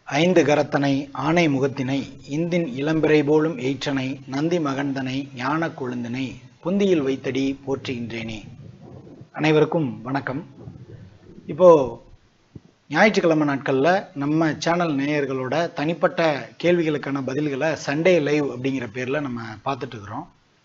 ஐந்து கரத்தனை ஆனை முகத்தினை இந்தின் இளம்பிறை போலும் எயிற்றனை நந்தி மகந்தனை ஞான கொழுந்தினை புந்தியில் வைத்தடி போற்றுகின்றேனே அனைவருக்கும் வணக்கம் இப்போ ஞாயிற்றுக்கிழமை நாட்களில் நம்ம சேனல் நேயர்களோட தனிப்பட்ட கேள்விகளுக்கான பதில்களை சண்டே லைவ் அப்படிங்கிற பேரில் நம்ம பார்த்துட்டு இருக்கிறோம்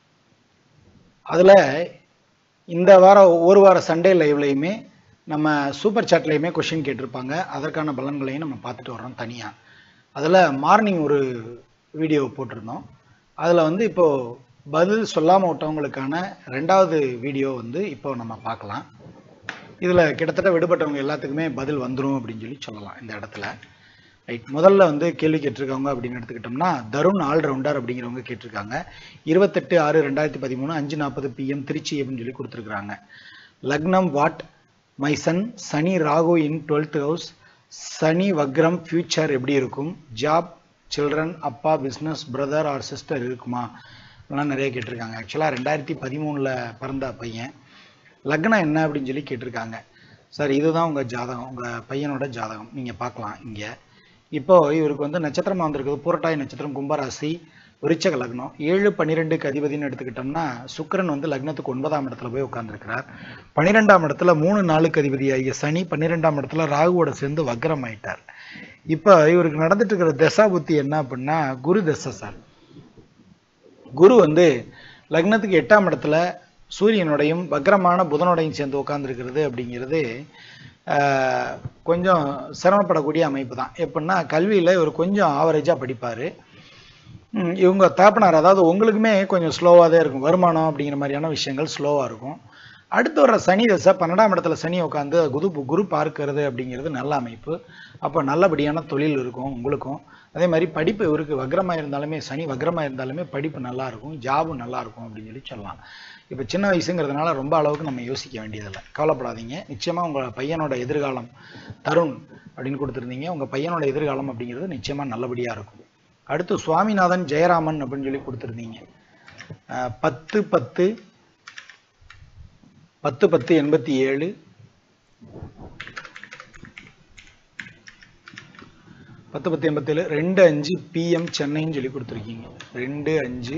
அதில் இந்த வாரம் ஒரு வார சண்டே லைவ்லையுமே நம்ம சூப்பர் சாட்லையுமே கொஷின் கேட்டிருப்பாங்க அதற்கான பலன்களையும் நம்ம பார்த்துட்டு வர்றோம் தனியாக அதில் மார்னிங் ஒரு வீடியோ போட்டிருந்தோம் அதில் வந்து இப்போது பதில் சொல்லாமல் விட்டவங்களுக்கான ரெண்டாவது வீடியோ வந்து இப்போ நம்ம பார்க்கலாம் இதில் கிட்டத்தட்ட விடுபட்டவங்க எல்லாத்துக்குமே பதில் வந்துடும் அப்படின்னு சொல்லி சொல்லலாம் இந்த இடத்துல ரைட் முதல்ல வந்து கேள்வி கேட்டிருக்கவங்க அப்படின்னு எடுத்துக்கிட்டோம்னா தருண் ஆல்ரவுண்டர் அப்படிங்கிறவங்க கேட்டிருக்காங்க இருபத்தெட்டு ஆறு ரெண்டாயிரத்தி பதிமூணு அஞ்சு நாற்பது பிஎம் திருச்சி அப்படின்னு சொல்லி கொடுத்துருக்குறாங்க லக்னம் what my sun Sani Rahu in twelfth house Sani வக்ரம் ஃபியூச்சர் எப்படி இருக்கும் ஜாப் சில்ட்ரன் அப்பா பிஸ்னஸ் பிரதர் ஆர் சிஸ்டர் இருக்குமா இதெல்லாம் நிறைய கேட்டிருக்காங்க ஆக்சுவலாக ரெண்டாயிரத்தி பதிமூணில் பிறந்த பையன் லக்னம் என்ன அப்படின்னு சொல்லி கேட்டிருக்காங்க சார் இதுதான் உங்கள் ஜாதகம் உங்கள் பையனோட ஜாதகம் நீங்கள் பார்க்கலாம் இங்கே இப்போ இவருக்கு வந்து நட்சத்திரமாக வந்திருக்குது பூரட்டாய் நட்சத்திரம் கும்பராசி விருச்சக லக்னம் ஏழு பன்னிரெண்டுக்கு அதிபதினு எடுத்துக்கிட்டோம்னா சுக்கிரன் வந்து லக்னத்துக்கு ஒன்பதாம் இடத்துல போய் உட்காந்துருக்கிறார் பன்னிரெண்டாம் இடத்துல மூணு நாளுக்கு அதிபதி ஆகிய சனி பன்னிரெண்டாம் இடத்துல ராகுவோட சேர்ந்து வக்ரம் ஆயிட்டார் இப்போ இவருக்கு நடந்துட்டு இருக்கிற தசா புத்தி என்ன அப்படின்னா குரு தசை சார் குரு வந்து லக்னத்துக்கு எட்டாம் இடத்துல சூரியனுடையும் வக்ரமான புதனோடையும் சேர்ந்து உட்காந்துருக்கிறது அப்படிங்கிறது கொஞ்சம் சிரமப்படக்கூடிய அமைப்பு தான் எப்படின்னா கல்வியில் இவர் கொஞ்சம் ஆவரேஜாக படிப்பார் இவங்க தாப்பனார் அதாவது உங்களுக்குமே கொஞ்சம் ஸ்லோவாக தான் இருக்கும் வருமானம் அப்படிங்கிற மாதிரியான விஷயங்கள் ஸ்லோவாக இருக்கும் அடுத்து வர சனி தசை பன்னெண்டாம் இடத்துல சனி உட்காந்து குரு குரு பார்க்கறது அப்படிங்கிறது நல்ல அமைப்பு அப்போ நல்லபடியான தொழில் இருக்கும் உங்களுக்கும் அதே மாதிரி படிப்பு இவருக்கு வக்ரமாக இருந்தாலுமே சனி வக்ரமாக இருந்தாலுமே படிப்பு நல்லா இருக்கும் ஜாபும் நல்லா இருக்கும் அப்படின்னு சொல்லி சொல்லலாம் இப்போ சின்ன வயசுங்கிறதுனால ரொம்ப அளவுக்கு நம்ம யோசிக்க வேண்டியதில்லை கவலைப்படாதீங்க நிச்சயமாக உங்கள் பையனோட எதிர்காலம் தருண் அப்படின்னு கொடுத்துருந்தீங்க உங்கள் பையனோட எதிர்காலம் அப்படிங்கிறது நிச்சயமாக நல்லபடியாக இருக்கும் அடுத்து சுவாமிநாதன் ஜெயராமன் அப்படின்னு சொல்லி கொடுத்துருந்தீங்க பத்து பத்து பத்து பத்து எண்பத்தி ஏழு பத்து பத்து எண்பத்தேழு ரெண்டு அஞ்சு பிஎம் சென்னைன்னு சொல்லி கொடுத்துருக்கீங்க ரெண்டு அஞ்சு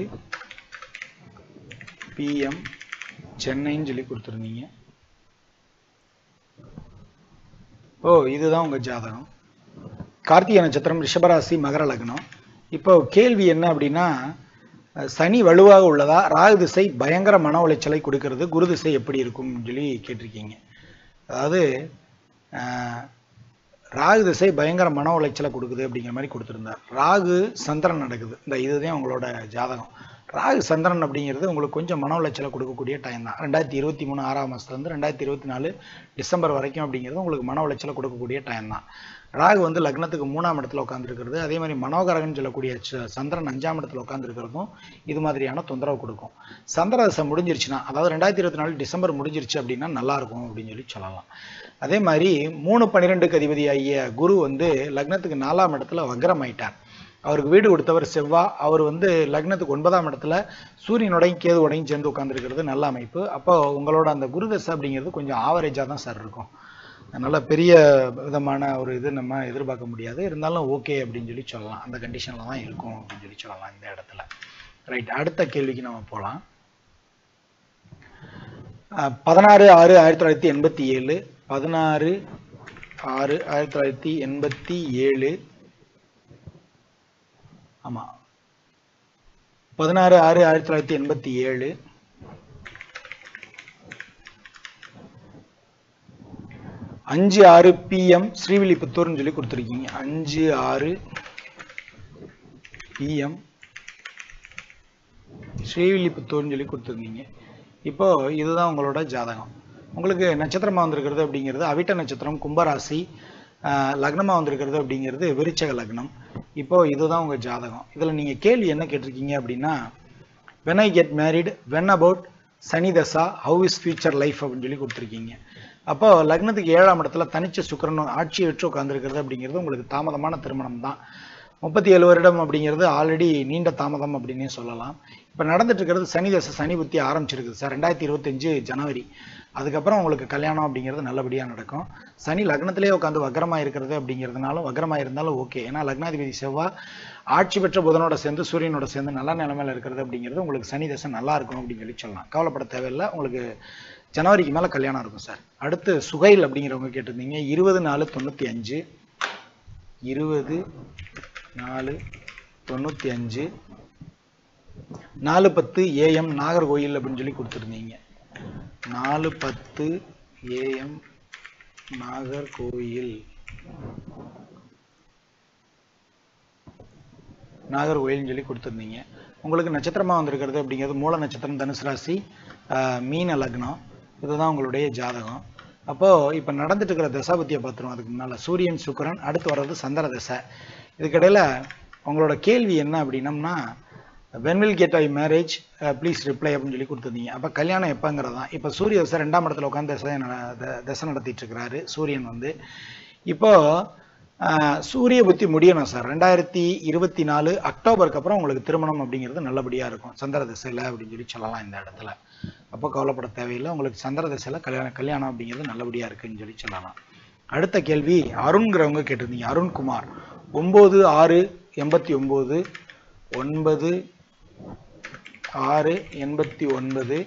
பிஎம் சென்னைன்னு சொல்லி கொடுத்துருந்தீங்க ஓ இதுதான் உங்கள் ஜாதகம் கார்த்திகை நட்சத்திரம் ரிஷபராசி மகர லக்னம் இப்போ கேள்வி என்ன அப்படின்னா சனி வலுவாக உள்ளதா ராகு திசை பயங்கர மன உளைச்சலை கொடுக்கறது குரு திசை எப்படி இருக்கும் சொல்லி கேட்டிருக்கீங்க அதாவது ராகு திசை பயங்கர மன உளைச்சலை கொடுக்குது அப்படிங்கிற மாதிரி கொடுத்துருந்தார் ராகு சந்திரன் நடக்குது இந்த இதுதான் உங்களோட ஜாதகம் ராகு சந்திரன் அப்படிங்கிறது உங்களுக்கு கொஞ்சம் மன உளைச்சலை கொடுக்கக்கூடிய டைம் தான் ரெண்டாயிரத்தி இருபத்தி மூணு ஆறாம் மாதத்துலேருந்து ரெண்டாயிரத்தி இருபத்தி நாலு டிசம்பர் வரைக்கும் அப்படிங்கிறது உங்களுக்கு மன உளைச்சலை கொடுக்கக்கூடிய டைம் தான் ராகு வந்து லக்னத்துக்கு மூணாம் இடத்துல உட்காந்துருக்கிறது அதே மாதிரி மனோகரகன் சொல்லக்கூடிய சந்திரன் அஞ்சாம் இடத்துல உட்காந்துருக்கிறதும் இது மாதிரியான தொந்தரவு கொடுக்கும் சந்திர தசை முடிஞ்சிருச்சுன்னா அதாவது ரெண்டாயிரத்தி இருபத்தி நாலு டிசம்பர் முடிஞ்சிருச்சு அப்படின்னா நல்லா இருக்கும் அப்படின்னு சொல்லி சொல்லலாம் அதே மாதிரி மூணு பன்னிரெண்டுக்கு அதிபதி ஆகிய குரு வந்து லக்னத்துக்கு நாலாம் இடத்துல வக்ரம் ஆயிட்டார் அவருக்கு வீடு கொடுத்தவர் செவ்வா அவர் வந்து லக்னத்துக்கு ஒன்பதாம் இடத்துல சூரியனோடையும் கேதுவோடையும் சேர்ந்து உட்காந்துருக்கிறது நல்ல அமைப்பு அப்போ உங்களோட அந்த குரு தசை அப்படிங்கிறது கொஞ்சம் ஆவரேஜாக தான் சார் இருக்கும் அதனால் பெரிய விதமான ஒரு இது நம்ம எதிர்பார்க்க முடியாது இருந்தாலும் ஓகே அப்படின்னு சொல்லி சொல்லலாம் அந்த கண்டிஷனில் தான் இருக்கும் அப்படின்னு சொல்லி சொல்லலாம் இந்த இடத்துல ரைட் அடுத்த கேள்விக்கு நம்ம போகலாம் பதினாறு ஆறு ஆயிரத்தி தொள்ளாயிரத்தி எண்பத்தி ஏழு பதினாறு ஆறு ஆயிரத்தி தொள்ளாயிரத்தி எண்பத்தி ஏழு ஆமாம் பதினாறு ஆறு ஆயிரத்தி தொள்ளாயிரத்தி எண்பத்தி ஏழு அஞ்சு ஆறு பிஎம் ஸ்ரீவில்லிபுத்தூர்னு சொல்லி கொடுத்துருக்கீங்க அஞ்சு ஆறு பிஎம் ஸ்ரீவில்லிபுத்தூர்னு சொல்லி கொடுத்துருந்தீங்க இப்போ இதுதான் உங்களோட ஜாதகம் உங்களுக்கு நட்சத்திரமாக வந்திருக்கிறது அப்படிங்கிறது அவிட்ட நட்சத்திரம் கும்பராசி லக்னமாக வந்திருக்கிறது அப்படிங்கிறது விருச்சக லக்னம் இப்போ இதுதான் உங்கள் ஜாதகம் இதில் நீங்கள் கேள்வி என்ன கேட்டிருக்கீங்க அப்படின்னா when I get married when about Sani dasha how is future life அப்படின்னு சொல்லி கொடுத்துருக்கீங்க அப்போ லக்னத்துக்கு ஏழாம் இடத்துல தனிச்ச சுக்கரன் ஆட்சி வச்சு உட்காந்துருக்கிறது அப்படிங்கிறது உங்களுக்கு தாமதமான திருமணம் தான் முப்பத்தி ஏழு வருடம் அப்படிங்கிறது ஆல்ரெடி நீண்ட தாமதம் அப்படின்னே சொல்லலாம் இப்போ நடந்துட்டு இருக்கிறது சனி தசை சனி புத்தி ஆரம்பிச்சிருக்குது சார் ரெண்டாயிரத்தி இருபத்தஞ்சு ஜனவரி அதுக்கப்புறம் உங்களுக்கு கல்யாணம் அப்படிங்கிறது நல்லபடியாக நடக்கும் சனி லக்னத்திலே உட்காந்து வக்கரமாக இருக்கிறது அப்படிங்கிறதுனாலும் வக்கரமாக இருந்தாலும் ஓகே ஏன்னா லக்னாதிபதி செவ்வாய் ஆட்சி பெற்ற புதனோட சேர்ந்து சூரியனோட சேர்ந்து நல்ல நிலைமையில இருக்கிறது அப்படிங்கிறது உங்களுக்கு சனி தசை நல்லா இருக்கும் அப்படின்னு சொல்லி சொல்லலாம் கவலைப்பட தேவையில்லை உங்களுக்கு ஜனவரிக்கு மேலே கல்யாணம் இருக்கும் சார் அடுத்து சுகைல் அப்படிங்கிறவங்க கேட்டிருந்தீங்க இருபது நாலு தொண்ணூற்றி அஞ்சு இருபது நாலு தொண்ணூற்றி அஞ்சு நாலு பத்து ஏஎம் நாகர்கோயில் அப்படின்னு சொல்லி கொடுத்துருந்தீங்க நாலு பத்து ஏஎம் நாகர்கோயில் நாகர்கோயில்னு சொல்லி கொடுத்துருந்தீங்க உங்களுக்கு நட்சத்திரமாக வந்திருக்கிறது அப்படிங்கிறது மூல நட்சத்திரம் தனுசு ராசி ஆஹ், மீன லக்னம் இதுதான் உங்களுடைய ஜாதகம் அப்போ இப்போ நடந்துட்டு இருக்கிற தசாபத்தியை பார்த்துருவோம் அதுக்கு முன்னால் சூரியன் சுக்கிரன் அடுத்து வர்றது சந்திர தசை இதுக்கிடையில உங்களோட கேள்வி என்ன அப்படின்னம்னா when will get I marriage please reply அப்படின்னு சொல்லி கொடுத்துருந்தீங்க அப்போ கல்யாணம் எப்போங்கிறது தான் இப்போ சூரிய தசை ரெண்டாம் இடத்துல உட்காந்து தசை நட- த- தசை நடத்திட்டு இருக்கிறாரு சூரியன் வந்து இப்போ ஆஹ், சூரிய புத்தி முடியணும் சார் ரெண்டாயிரத்தி இருபத்தி நாலு அக்டோபருக்கு அப்புறம் உங்களுக்கு திருமணம் அப்படிங்கிறது நல்லபடியாக இருக்கும் சந்திர திசையில் அப்படின்னு சொல்லி சொல்லலாம் இந்த இடத்துல அப்போ கவலைப்பட தேவையில்லை உங்களுக்கு சந்திர திசையில் கல்யாணம் கல்யாணம் அப்படிங்கிறது நல்லபடியாக இருக்குன்னு சொல்லி சொல்லலாம் அடுத்த கேள்வி அருண்கிறவங்க கேட்டிருந்தீங்க அருண்குமார் ஒம்பது ஆறு எண்பத்தி ஒம்பது ஒன்பது ஆறு எண்பத்தி ஒன்பது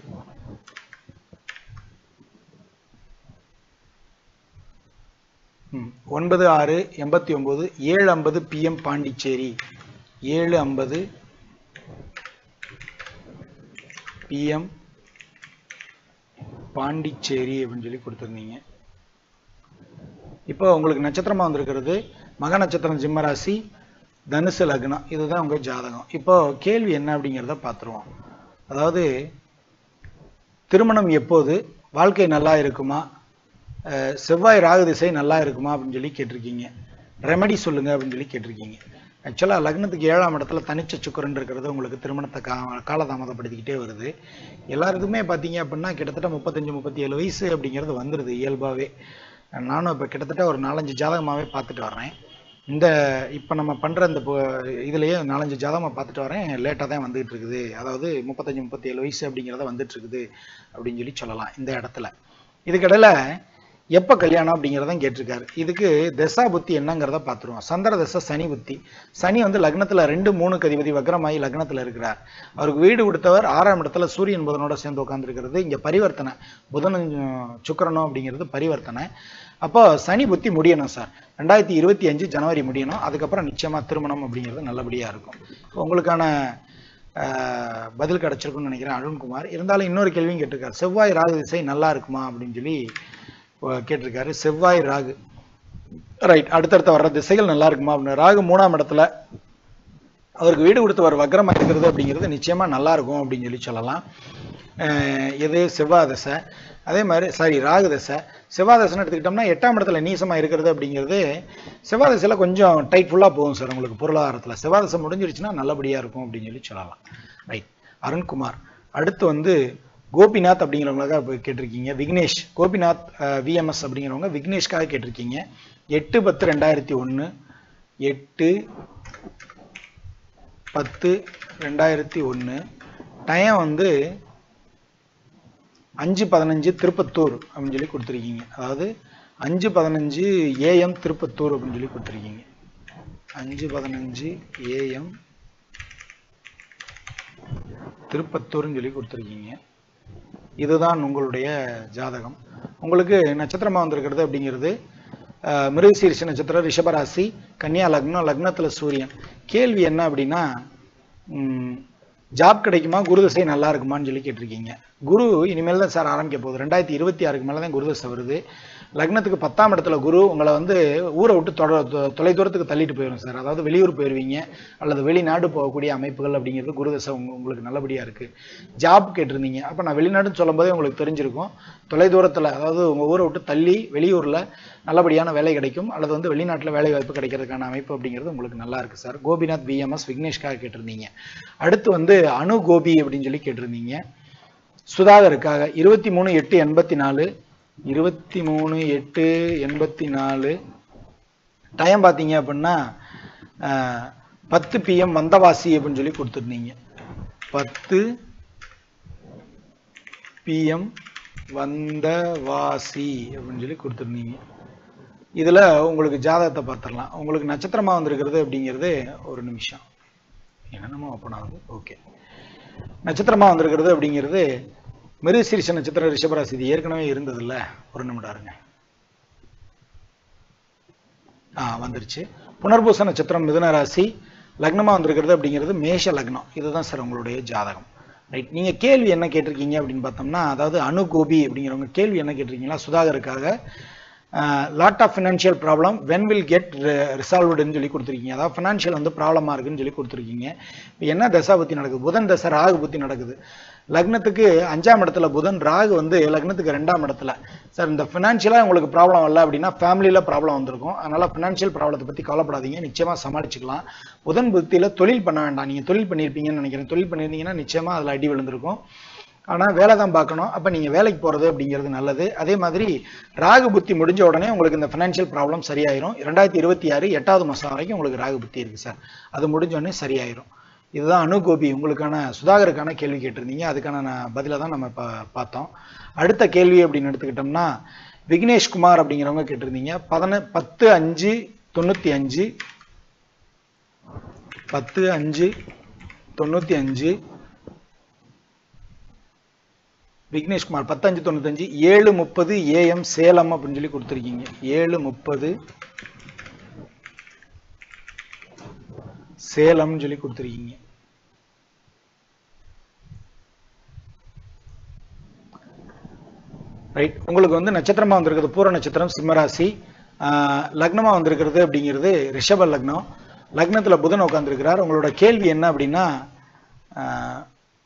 ம், ஒன்பது ஆறு எண்பத்தி ஒம்பது ஏழு ஐம்பது பிஎம் பாண்டிச்சேரி ஏழு ஐம்பது பிஎம் பாண்டிச்சேரி அப்படின்னு சொல்லி கொடுத்துருந்தீங்க இப்போ உங்களுக்கு நட்சத்திரமா வந்திருக்கிறது மக நட்சத்திரம் ஜிம்ம ராசி தனுசு லக்னம் இதுதான் உங்க ஜாதகம் இப்போ கேள்வி என்ன அப்படிங்கிறத பார்த்துருவோம் அதாவது திருமணம் எப்போது வாழ்க்கை நல்லா இருக்குமா அஹ் செவ்வாய் ராகு திசை நல்லா இருக்குமா அப்படின்னு சொல்லி கேட்டிருக்கீங்க ரெமடி சொல்லுங்க அப்படின்னு சொல்லி கேட்டிருக்கீங்க ஆக்சுவலாக லக்னத்துக்கு ஏழாம் இடத்துல தனிச்ச சுக்கரன் இருக்கிறது உங்களுக்கு திருமணத்தை கா காலதாமதப்படுத்திக்கிட்டே வருது எல்லாருக்குமே பார்த்தீங்க அப்படின்னா கிட்டத்தட்ட முப்பத்தஞ்சு முப்பத்தி ஏழு வயசு அப்படிங்கிறது வந்துடுது இயல்பாகவே நானும் இப்போ கிட்டத்தட்ட ஒரு நாலஞ்சு ஜாதகமாகவே பார்த்துட்டு வர்றேன் இந்த இப்போ நம்ம பண்ணுற இந்த இப்போ இதுலேயே நாலஞ்சு ஜாதகமாக பார்த்துட்டு வரேன் லேட்டாக தான் வந்துகிட்டு இருக்குது அதாவது முப்பத்தஞ்சு முப்பத்தி ஏழு வயசு அப்படிங்கிறத வந்துட்டு இருக்குது அப்படின்னு சொல்லி சொல்லலாம் இந்த இடத்துல இதுக்கிடையில எப்போ கல்யாணம் அப்படிங்கிறதான் கேட்டிருக்காரு இதுக்கு தசா புத்தி என்னங்கிறத பார்த்துருவோம் சந்திர தசை சனி புத்தி சனி வந்து லக்னத்தில் ரெண்டு மூணு அதிபதி வக்ரமாகி லக்னத்தில் இருக்கிறார் அவருக்கு வீடு கொடுத்தவர் ஆறாம் இடத்துல சூரியன் புதனோட சேர்ந்து உட்காந்துருக்கிறது இங்கே பரிவர்த்தனை புதனும் சுக்கிரனும் அப்படிங்கிறது பரிவர்த்தனை அப்போ சனி புத்தி முடியணும் சார் ரெண்டாயிரத்தி இருபத்தி அஞ்சு ஜனவரி முடியணும் அதுக்கப்புறம் நிச்சயமாக திருமணம் அப்படிங்கிறது நல்லபடியாக இருக்கும் உங்களுக்கான ஆஹ், பதில் கிடைச்சிருக்கும்னு நினைக்கிறேன் அருண்குமார் இருந்தாலும் இன்னொரு கேள்வியும் கேட்டிருக்காரு செவ்வாய் ராகு திசை நல்லா இருக்குமா அப்படின்னு சொல்லி அஹ், கேட்டிருக்காரு செவ்வாய் ராகு ரைட் அடுத்தடுத்த வர்ற திசைகள் நல்லா இருக்குமா அப்படின்னு ராகு மூணாம் இடத்துல அவருக்கு வீடு கொடுத்தவர் வக்ரமா இருக்கிறது அப்படிங்கிறது நிச்சயமா நல்லா இருக்கும் அப்படின்னு சொல்லி சொல்லலாம் அஹ் இது செவ்வாய் தசை அதே மாதிரி சாரி ராகு தசை செவ்வாய் தசைன்னு எடுத்துக்கிட்டோம்னா எட்டாம் இடத்துல நீசமா இருக்கிறது அப்படிங்கிறது செவ்வாய் தசையில கொஞ்சம் டைட் ஃபுல்லாக போகும் சார் உங்களுக்கு பொருளாதாரத்தில் செவ்வாய் தசை முடிஞ்சிருச்சுன்னா நல்லபடியா இருக்கும் அப்படின்னு சொல்லி சொல்லலாம் ரைட் அருண்குமார் அடுத்து வந்து கோபிநாத் அப்படிங்கிறவங்களுக்காக இப்போ கேட்டிருக்கீங்க விக்னேஷ் கோபிநாத் விஎம்எஸ் அப்படிங்கிறவங்க விக்னேஷ்காக கேட்டிருக்கீங்க எட்டு பத்து ரெண்டாயிரத்தி ஒன்று எட்டு பத்து ரெண்டாயிரத்தி ஒன்று டைம் வந்து அஞ்சு பதினஞ்சு திருப்பத்தூர் அப்படின்னு சொல்லி கொடுத்துருக்கீங்க அதாவது அஞ்சு பதினஞ்சு ஏஎம் திருப்பத்தூர் அப்படின்னு சொல்லி கொடுத்துருக்கீங்க அஞ்சு பதினஞ்சு ஏஎம் திருப்பத்தூர்னு சொல்லி கொடுத்துருக்கீங்க இதுதான் உங்களுடைய ஜாதகம் உங்களுக்கு நட்சத்திரமா வந்திருக்கிறது அப்படிங்கிறது அஹ், மிருகசீரிஷ நட்சத்திரம் ரிஷபராசி கன்னியா லக்னம் லக்னத்துல சூரியன் கேள்வி என்ன அப்படின்னா ஜாப் கிடைக்குமா குருதசை நல்லா இருக்குமான்னு சொல்லி கேட்டிருக்கீங்க குரு இனிமேல் தான் சார் ஆரம்பிக்க போகுது ரெண்டாயிரத்தி இருபத்தி ஆறுக்கு மேலே தான் குருதசை வருது லக்னத்துக்கு பத்தாம் இடத்துல குரு உங்களை வந்து ஊரை விட்டு தொட தொ- தொலை தூரத்துக்கு தள்ளிட்டு போயிடும் சார் அதாவது வெளியூர் போயிருவீங்க அல்லது வெளிநாடு போகக்கூடிய அமைப்புகள் அப்படிங்கிறது குருதசை உங்க- உங்களுக்கு நல்லபடியா இருக்கு ஜாப் கேட்டிருந்தீங்க அப்போ நான் வெளிநாடுன்னு சொல்லும்போதே உங்களுக்கு தெரிஞ்சிருக்கும் தொலை தூரத்தில் அதாவது உங்க ஊரை விட்டு தள்ளி வெளியூர்ல நல்லபடியான வேலை கிடைக்கும் அல்லது வந்து வெளிநாட்டில் வேலை வாய்ப்பு கிடைக்கிறதுக்கான அமைப்பு அப்படிங்கிறது உங்களுக்கு நல்லா இருக்கு சார் கோபிநாத் பிஎம்எஸ் விக்னேஷ்காக கேட்டிருந்தீங்க அடுத்து வந்து அனு கோபி அப்படின்னு சொல்லி கேட்டிருந்தீங்க சுதாகருக்காக இருபத்தி மூணு எட்டு எண்பத்தி நாலு இருபத்தி மூணு எட்டு எண்பத்தி நாலு டைம் பார்த்தீங்க அப்படின்னா அஹ், பத்து பிஎம் வந்தவாசி அப்படின்னு சொல்லி கொடுத்துருந்தீங்க பத்து பிஎம் வந்த வாசி அப்படின்னு சொல்லி கொடுத்துருந்தீங்க இதுல உங்களுக்கு ஜாதகத்தை பார்த்துடலாம் உங்களுக்கு நட்சத்திரமா வந்திருக்கிறது அப்படிங்கிறது ஒரு நிமிஷம் என்னென்னமோ ஓப்பன் ஆகுது ஓகே நட்சத்திரமா வந்திருக்கிறது அப்படிங்கிறது மிருசீரிஷ நட்சத்திரம் ரிஷபராசி இது ஏற்கனவே இருந்ததில்ல ஒரு நிமிடம் இருங்க ஆ வந்துருச்சு புனர்பூச நட்சத்திரம் மிதுன ராசி லக்னமா வந்திருக்கிறது அப்படிங்கிறது மேஷ லக்னம் இதுதான் சார் உங்களுடைய ஜாதகம் ரைட் நீங்க கேள்வி என்ன கேட்டிருக்கீங்க அப்படின்னு பார்த்தோம்னா அதாவது அணு கோபி அப்படிங்கிறவங்க கேள்வி என்ன கேட்டிருக்கீங்களா சுதாகருக்காக lot of financial problem when will get ரிசால்வ்டுன்னு சொல்லி கொடுத்துருக்கீங்க அதாவது ஃபினான்ஷியல் வந்து ப்ராப்ளமாக இருக்குன்னு சொல்லி கொடுத்துருக்கீங்க இப்போ என்ன தசா புத்தி நடக்குது புதன் தசை ராகு புத்தி நடக்குது லக்னத்துக்கு அஞ்சாம் இடத்துல புதன் ராகு வந்து லக்னத்துக்கு ரெண்டாம் இடத்துல சார் இந்த ஃபினான்ஷியலாக உங்களுக்கு ப்ராப்ளம் வரல அப்படின்னா ஃபேமிலியில் ப்ராப்ளம் வந்திருக்கும் அதனால ஃபினான்ஷியல் ப்ராப்ளத்தை பற்றி கவலைப்படாதீங்க நிச்சயமாக சமாளிச்சுக்கலாம் புதன் புத்தியில் தொழில் பண்ண வேண்டாம் நீங்கள் தொழில் பண்ணியிருப்பீங்கன்னு நினைக்கிறேன் தொழில் பண்ணியிருந்தீங்கன்னா நிச்சயமாக அதில் அடி விழுந்திருக்கும் ஆனால் வேலை தான் பார்க்கணும் அப்போ நீங்கள் வேலைக்கு போகிறது அப்படிங்கிறது நல்லது அதே மாதிரி ராகு புத்தி முடிஞ்ச உடனே உங்களுக்கு இந்த ஃபினான்ஷியல் ப்ராப்ளம் சரியாயிரும் ரெண்டாயிரத்தி இருபத்தி ஆறு எட்டாவது மாதம் வரைக்கும் உங்களுக்கு ராகு புத்தி இருக்குது சார் அது முடிஞ்ச உடனே சரியாயிரும் இதுதான் அணுகோபி உங்களுக்கான சுதாகருக்கான கேள்வி கேட்டிருந்தீங்க அதுக்கான நான் பதிலை தான் நம்ம இப்போ பார்த்தோம் அடுத்த கேள்வி அப்படின்னு எடுத்துக்கிட்டோம்னா விக்னேஷ்குமார் அப்படிங்கிறவங்க கேட்டிருந்தீங்க பதின பத்து அஞ்சு தொண்ணூற்றி அஞ்சு பத்து அஞ்சு தொண்ணூற்றி அஞ்சு விக்னேஷ்குமார் பத்தஞ்சு தொண்ணூத்தஞ்சு ஏழு முப்பது ஏஎம் சேலம் அப்படின்னு சொல்லி கொடுத்துருக்கீங்க ஏழு முப்பது சேலம்னு சொல்லி கொடுத்துருக்கீங்க ரைட் உங்களுக்கு வந்து நட்சத்திரமா வந்திருக்கிறது பூர நட்சத்திரம் சிம்மராசி ஆஹ் லக்னமா வந்திருக்கிறது அப்படிங்கிறது ரிஷப லக்னம் லக்னத்துல புதன் உட்கார்ந்திருக்கிறார் உங்களோட கேள்வி என்ன அப்படின்னா ஆஹ்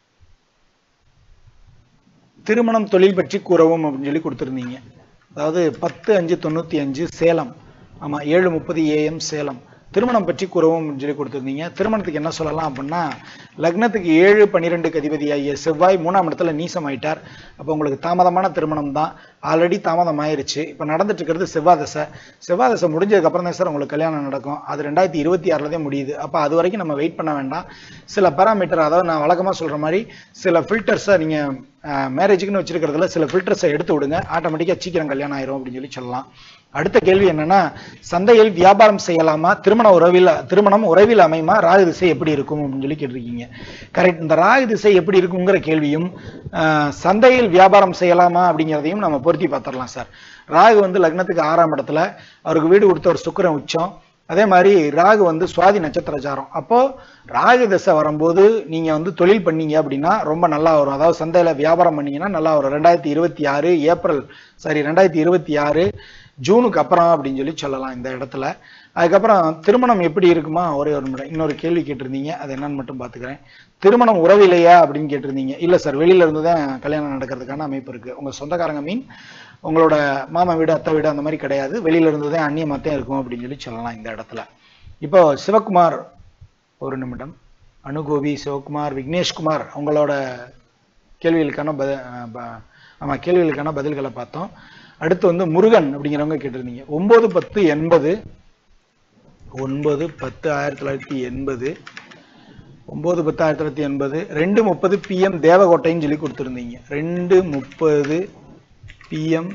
திருமணம் தொழில் பற்றி கூறவும் அப்படின்னு சொல்லி கொடுத்துருந்தீங்க அதாவது பத்து அஞ்சு தொண்ணூற்றி அஞ்சு சேலம் ஆமாம் ஏழு முப்பது ஏஎம் சேலம் திருமணம் பற்றி கூறவும் அப்படின்னு சொல்லி கொடுத்துருந்தீங்க திருமணத்துக்கு என்ன சொல்லலாம் அப்படின்னா லக்னத்துக்கு ஏழு பன்னிரெண்டுக்கு அதிபதியாகிய செவ்வாய் மூணாம் இடத்துல நீசம் ஆயிட்டார் அப்போ உங்களுக்கு தாமதமான திருமணம் தான் ஆல்ரெடி தாமதம் ஆயிருச்சு இப்போ நடந்துட்டு இருக்கிறது செவ்வாய் தசை செவ்வாய் தசை முடிஞ்சதுக்கு அப்புறம் தான் சார் உங்களுக்கு கல்யாணம் நடக்கும் அது ரெண்டாயிரத்தி இருபத்தி ஆறுல தான் முடியுது அப்போ அது வரைக்கும் நம்ம வெயிட் பண்ண வேண்டாம் சில பேராமீட்டர் அதாவது நான் வழக்கமாக சொல்ற மாதிரி சில ஃபில்டர்ஸை நீங்கள் மேரேஜுக்குன்னு வச்சிருக்கிறதுல சில ஃபில்டர்ஸை எடுத்து விடுங்க ஆட்டோமேட்டிக்காக சீக்கிரம் கல்யாணம் ஆயிரும் அப்படின்னு சொல்லி சொல்லலாம் அடுத்த கேள்வி என்னன்னா சந்தையில் வியாபாரம் செய்யலாமா திருமண உறவில் திருமணம் உறவில் அமையுமா ராகு திசை எப்படி இருக்கும் அப்படின்னு சொல்லி கேட்டிருக்கீங்க கரெக்ட் இந்த ராகு திசை எப்படி இருக்குங்கிற கேள்வியும் ஆஹ், சந்தையில் வியாபாரம் செய்யலாமா அப்படிங்கிறதையும் நம்ம பொருத்தி பார்த்துடலாம் சார் ராகு வந்து லக்னத்துக்கு ஆறாம் இடத்துல அவருக்கு வீடு கொடுத்த ஒரு சுக்கிரன் உச்சம் அதே மாதிரி ராகு வந்து சுவாதி நட்சத்திரச்சாரம் அப்போ ராகு தசை வரும்போது நீங்க வந்து தொழில் பண்ணீங்க அப்படின்னா ரொம்ப நல்லா வரும் அதாவது சந்தையில வியாபாரம் பண்ணீங்கன்னா நல்லா வரும் ரெண்டாயிரத்தி இருபத்தி ஆறு ஏப்ரல் சாரி ரெண்டாயிரத்தி இருபத்தி ஆறு ஜூனுக்கு அப்புறம் அப்படின்னு சொல்லி சொல்லலாம் இந்த இடத்துல அதுக்கப்புறம் திருமணம் எப்படி இருக்குமா ஒரே ஒரு நிமிடம் இன்னொரு கேள்வி கேட்டிருந்தீங்க அது என்னன்னு மட்டும் பார்த்துக்கிறேன் திருமணம் உறவில்லையா அப்படின்னு கேட்டிருந்தீங்க இல்லை சார் வெளியில இருந்து தான் கல்யாணம் நடக்கிறதுக்கான அமைப்பு இருக்கு உங்க சொந்தக்காரங்க மீன் உங்களோட மாமா வீடு அத்தை வீடு அந்த மாதிரி கிடையாது வெளியில இருந்து தான் அந்நிய மத்தம் இருக்கும் அப்படின்னு சொல்லி சொல்லலாம் இந்த இடத்துல இப்போ சிவகுமார் ஒரு நிமிடம் அனுகோபி சிவகுமார் விக்னேஷ்குமார் உங்களோட கேள்விகளுக்கான பத ப- ஆமா கேள்விகளுக்கான பதில்களை பார்த்தோம் அடுத்து வந்து முருகன் அப்படிங்கிறவங்க கேட்டிருந்தீங்க ஒன்பது பத்து எண்பது ஒன்பது பத்து ஆயிரத்தி தொள்ளாயிரத்தி எண்பது ஒன்பது பத்து ஆயிரத்தி தொள்ளாயிரத்தி எண்பது ரெண்டு முப்பது பிஎம் தேவகோட்டைன்னு சொல்லி கொடுத்துருந்தீங்க ரெண்டு முப்பது பிஎம்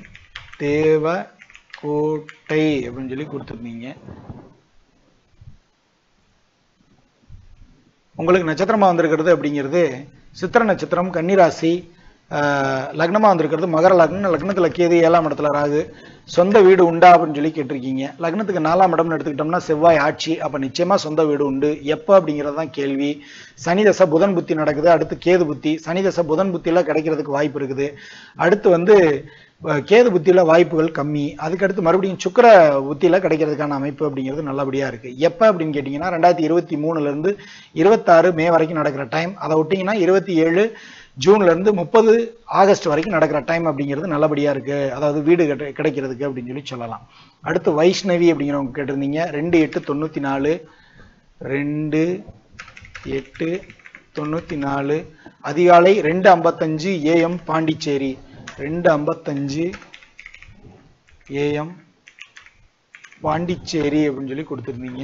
தேவகோட்டை அப்படின்னு சொல்லி கொடுத்துருந்தீங்க உங்களுக்கு நட்சத்திரமா வந்திருக்கிறது அப்படிங்கிறது சித்திர நட்சத்திரம் கன்னிராசி ஆஹ், லக்னமா வந்திருக்கிறது மகர லக்னம் லக்னத்துல கேது ஏழாம் இடத்துல ராகு சொந்த வீடு உண்டா அப்படின்னு சொல்லி கேட்டிருக்கீங்க லக்னத்துக்கு நாலாம் இடம்னு எடுத்துக்கிட்டோம்னா செவ்வாய் ஆட்சி அப்ப நிச்சயமா சொந்த வீடு உண்டு எப்போ அப்படிங்கிறது தான் கேள்வி சனி தசை புதன் புத்தி நடக்குது அடுத்து கேது புத்தி சனி தசை புதன் புத்தியில கிடைக்கிறதுக்கு வாய்ப்பு இருக்குது அடுத்து வந்து அஹ், கேது புத்தியில வாய்ப்புகள் கம்மி அதுக்கடுத்து மறுபடியும் சுக்கிர புத்தியில கிடைக்கிறதுக்கான அமைப்பு அப்படிங்கிறது நல்லபடியா இருக்கு எப்ப அப்படின்னு கேட்டீங்கன்னா ரெண்டாயிரத்தி இருபத்தி மூணுல இருந்து இருபத்தாறு மே வரைக்கும் நடக்கிற டைம் அதை விட்டீங்கன்னா இருபத்தி ஏழு ஜூன்ல இருந்து முப்பது ஆகஸ்ட் வரைக்கும் நடக்கிற டைம் அப்படிங்கிறது நல்லபடியா இருக்கு அதாவது வீடு கட்ட- கிடைக்கிறதுக்கு அப்படின்னு சொல்லி சொல்லலாம் அடுத்து வைஷ்ணவி அப்படிங்கிறவங்க கேட்டிருந்தீங்க ரெண்டு எட்டு தொண்ணூத்தி நாலு ரெண்டு எட்டு தொண்ணூத்தி நாலு அதிகாலை ரெண்டு ஐம்பத்தஞ்சு ஏஎம் பாண்டிச்சேரி ரெண்டு ஐம்பத்தஞ்சு ஏஎம் பாண்டிச்சேரி அப்படின்னு சொல்லி கொடுத்துருந்தீங்க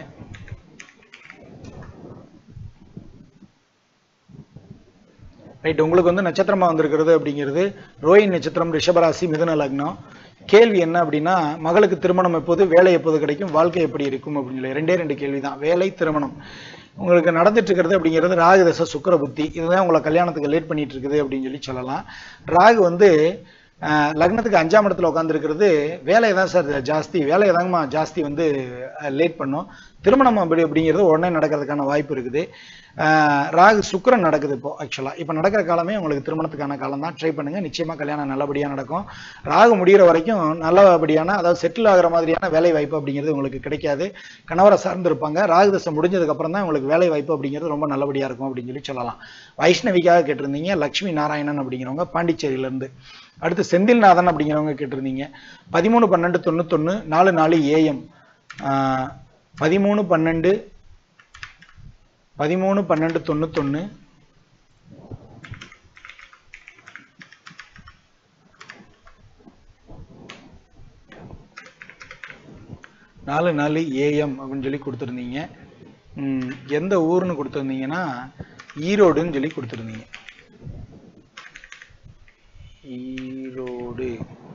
ரைட் உங்களுக்கு வந்து நட்சத்திரமா வந்திருக்கிறது அப்படிங்கிறது ரோஹிணி நட்சத்திரம் ரிஷபராசி மிதுன லக்னம் கேள்வி என்ன அப்படின்னா மகளுக்கு திருமணம் எப்போது வேலை எப்போது கிடைக்கும் வாழ்க்கை எப்படி இருக்கும் அப்படின்னு சொல்லி ரெண்டே ரெண்டு கேள்வி தான் வேலை திருமணம் உங்களுக்கு நடந்துட்டு இருக்கிறது அப்படிங்கிறது ராகு தசை சுக்கிர புத்தி இதுதான் உங்களை கல்யாணத்துக்கு லேட் பண்ணிட்டு இருக்குது அப்படின்னு சொல்லி சொல்லலாம் ராகு வந்து அஹ், லக்னத்துக்கு அஞ்சாம் இடத்துல உட்காந்துருக்கிறது வேலையை தான் சார் ஜாஸ்தி வேலையை தாங்கம்மா ஜாஸ்தி வந்து லேட் பண்ணும் திருமணம் அப்படி அப்படிங்கிறது உடனே நடக்கிறதுக்கான வாய்ப்பு இருக்குது அஹ், ராகு சுக்கிரன் நடக்குது இப்போ ஆக்சுவலாக இப்போ நடக்கிற காலமே உங்களுக்கு திருமணத்துக்கான காலம் தான் ட்ரை பண்ணுங்க நிச்சயமா கல்யாணம் நல்லபடியாக நடக்கும் ராகு முடிகிற வரைக்கும் நல்லபடியான அதாவது செட்டில் ஆகிற மாதிரியான வேலை வாய்ப்பு அப்படிங்கிறது உங்களுக்கு கிடைக்காது கணவரை சார்ந்திருப்பாங்க ராகு தசை முடிஞ்சதுக்கு அப்புறம் தான் உங்களுக்கு வேலை வாய்ப்பு அப்படிங்கிறது ரொம்ப நல்லபடியாக இருக்கும் அப்படின்னு சொல்லி சொல்லலாம் வைஷ்ணவிக்காக கேட்டிருந்தீங்க லக்ஷ்மி நாராயணன் அப்படிங்கிறவங்க பாண்டிச்சேரியில இருந்து அடுத்து செந்தில்நாதன் அப்படிங்கிறவங்க கேட்டிருந்தீங்க பதிமூணு பன்னெண்டு தொண்ணூத்தொன்று நாலு நாலு ஏஎம் பதிமூணு பன்னெண்டு பதிமூணு பன்னெண்டு தொண்ணூத்தொன்று நாலு நாலு ஏஎம் அப்படின்னு சொல்லி கொடுத்துருந்தீங்க ம், எந்த ஊர்னு கொடுத்துருந்தீங்கன்னா ஈரோடுன்னு சொல்லி கொடுத்துருந்தீங்க ஈரோடு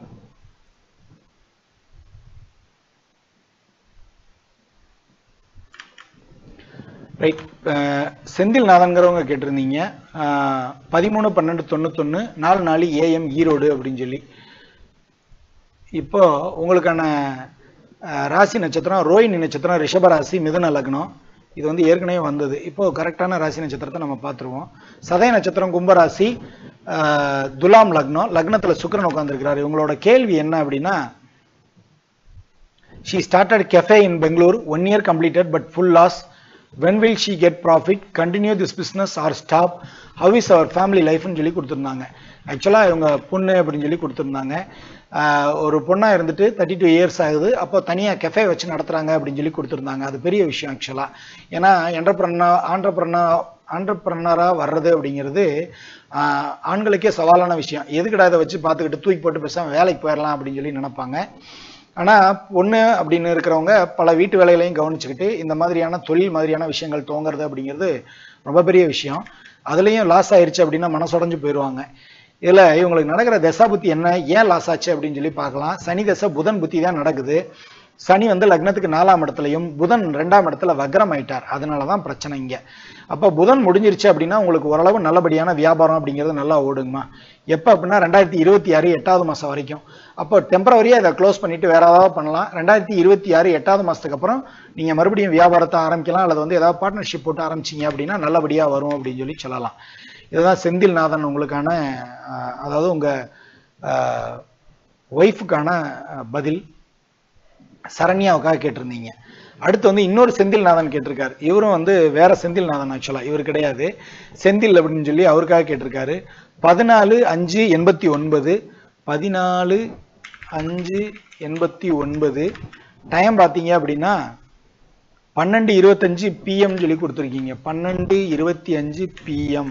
ரைட் செந்தில் நாதன்கிறவங்க கேட்டிருந்தீங்க பதிமூணு பன்னெண்டு தொண்ணூத்தொன்று நாலு நாலு ஏஎம் ஈரோடு அப்படின்னு சொல்லி இப்போ உங்களுக்கான அஹ், ராசி நட்சத்திரம் ரோஹிணி நட்சத்திரம் ரிஷபராசி மிதுன லக்னம் இது வந்து ஏற்கனவே வந்தது இப்போ கரெக்டான ராசி நட்சத்திரத்தை நம்ம பார்த்துருவோம் சதய நட்சத்திரம் கும்பராசி அஹ், துலாம் லக்னம் லக்னத்துல சுக்கிரன் உட்காந்துருக்கிறாரு இவங்களோட கேள்வி என்ன அப்படின்னா She started cafe in Bangalore, one year completed but full loss. When will she get profit? Continue this business or stop? How is our family life? ன்னு சொல்லி கொடுத்துருந்தாங்க ஆக்சுவலாக இவங்க பொண்ணு அப்படின்னு சொல்லி கொடுத்துருந்தாங்க ஆஹ் ஒரு பொண்ணா இருந்துட்டு தேர்ட்டி டூ இயர்ஸ் ஆகுது அப்போ தனியாக கெஃபே வச்சு நடத்துறாங்க அப்படின்னு சொல்லி கொடுத்துருந்தாங்க அது பெரிய விஷயம் ஆக்சுவலாக ஏன்னா என்டர்பிரனா ஆண்டர்பிரனா ஆண்டர்பிரனராக வர்றது அப்படிங்கிறது ஆஹ் ஆண்களுக்கே சவாலான விஷயம் எதுக்குடா இதை வச்சு பார்த்துக்கிட்டு தூக்கி போட்டு பேசாம வேலைக்கு போயிடலாம் அப்படின்னு சொல்லி நினைப்பாங்க ஆனா பொண்ணு அப்படின்னு இருக்கிறவங்க பல வீட்டு வேலைகளையும் கவனிச்சுக்கிட்டு இந்த மாதிரியான தொழில் மாதிரியான விஷயங்கள் துவங்குறது அப்படிங்கிறது ரொம்ப பெரிய விஷயம் அதுலயும் லாஸ் ஆயிருச்சு அப்படின்னா மனசுடைஞ்சு போயிடுவாங்க இதுல இவங்களுக்கு நடக்கிற தசா புத்தி என்ன ஏன் லாஸ் ஆச்சு அப்படின்னு சொல்லி பார்க்கலாம் சனி தசை புதன் புத்தி தான் நடக்குது சனி வந்து லக்னத்துக்கு நாலாம் இடத்துலையும் புதன் ரெண்டாம் இடத்துல வக்ரம் ஆயிட்டார் அதனாலதான் பிரச்சனை இங்க அப்ப புதன் முடிஞ்சிருச்சு அப்படின்னா உங்களுக்கு ஓரளவு நல்லபடியான வியாபாரம் அப்படிங்கிறது நல்லா ஓடுங்கம்மா எப்ப அப்படின்னா ரெண்டாயிரத்தி இருபத்தி ஆறு எட்டாவது மாசம் வரைக்கும் அப்போ டெம்பரவரியா இதை க்ளோஸ் பண்ணிட்டு வேற ஏதாவது பண்ணலாம் ரெண்டாயிரத்தி இருபத்தி ஆறு எட்டாவது மாசத்துக்கு அப்புறம் நீங்க மறுபடியும் வியாபாரத்தை ஆரம்பிக்கலாம் அல்லது வந்து ஏதாவது பார்ட்னர்ஷிப் போட்டு ஆரம்பிச்சீங்க அப்படின்னா நல்லபடியா வரும் அப்படின்னு சொல்லி சொல்லலாம் இதுதான் செந்தில்நாதன் உங்களுக்கான அஹ், அதாவது உங்க ஒய்ஃபுக்கான பதில் சரண்யாவுக்காக கேட்டிருந்தீங்க அடுத்து வந்து இன்னொரு செந்தில்நாதன் கேட்டிருக்காரு இவரும் வந்து வேற செந்தில்நாதன் ஆக்சுவலா இவர் கிடையாது செந்தில் அப்படின்னு சொல்லி அவருக்காக கேட்டிருக்காரு பதினாலு அஞ்சு எண்பத்தி ஒன்பது பதினாலு அஞ்சு எண்பத்தி ஒன்பது டைம் பார்த்தீங்க அப்படின்னா பன்னெண்டு இருபத்தஞ்சு பிஎம் சொல்லி கொடுத்துருக்கீங்க பன்னெண்டு இருபத்தி அஞ்சு பிஎம்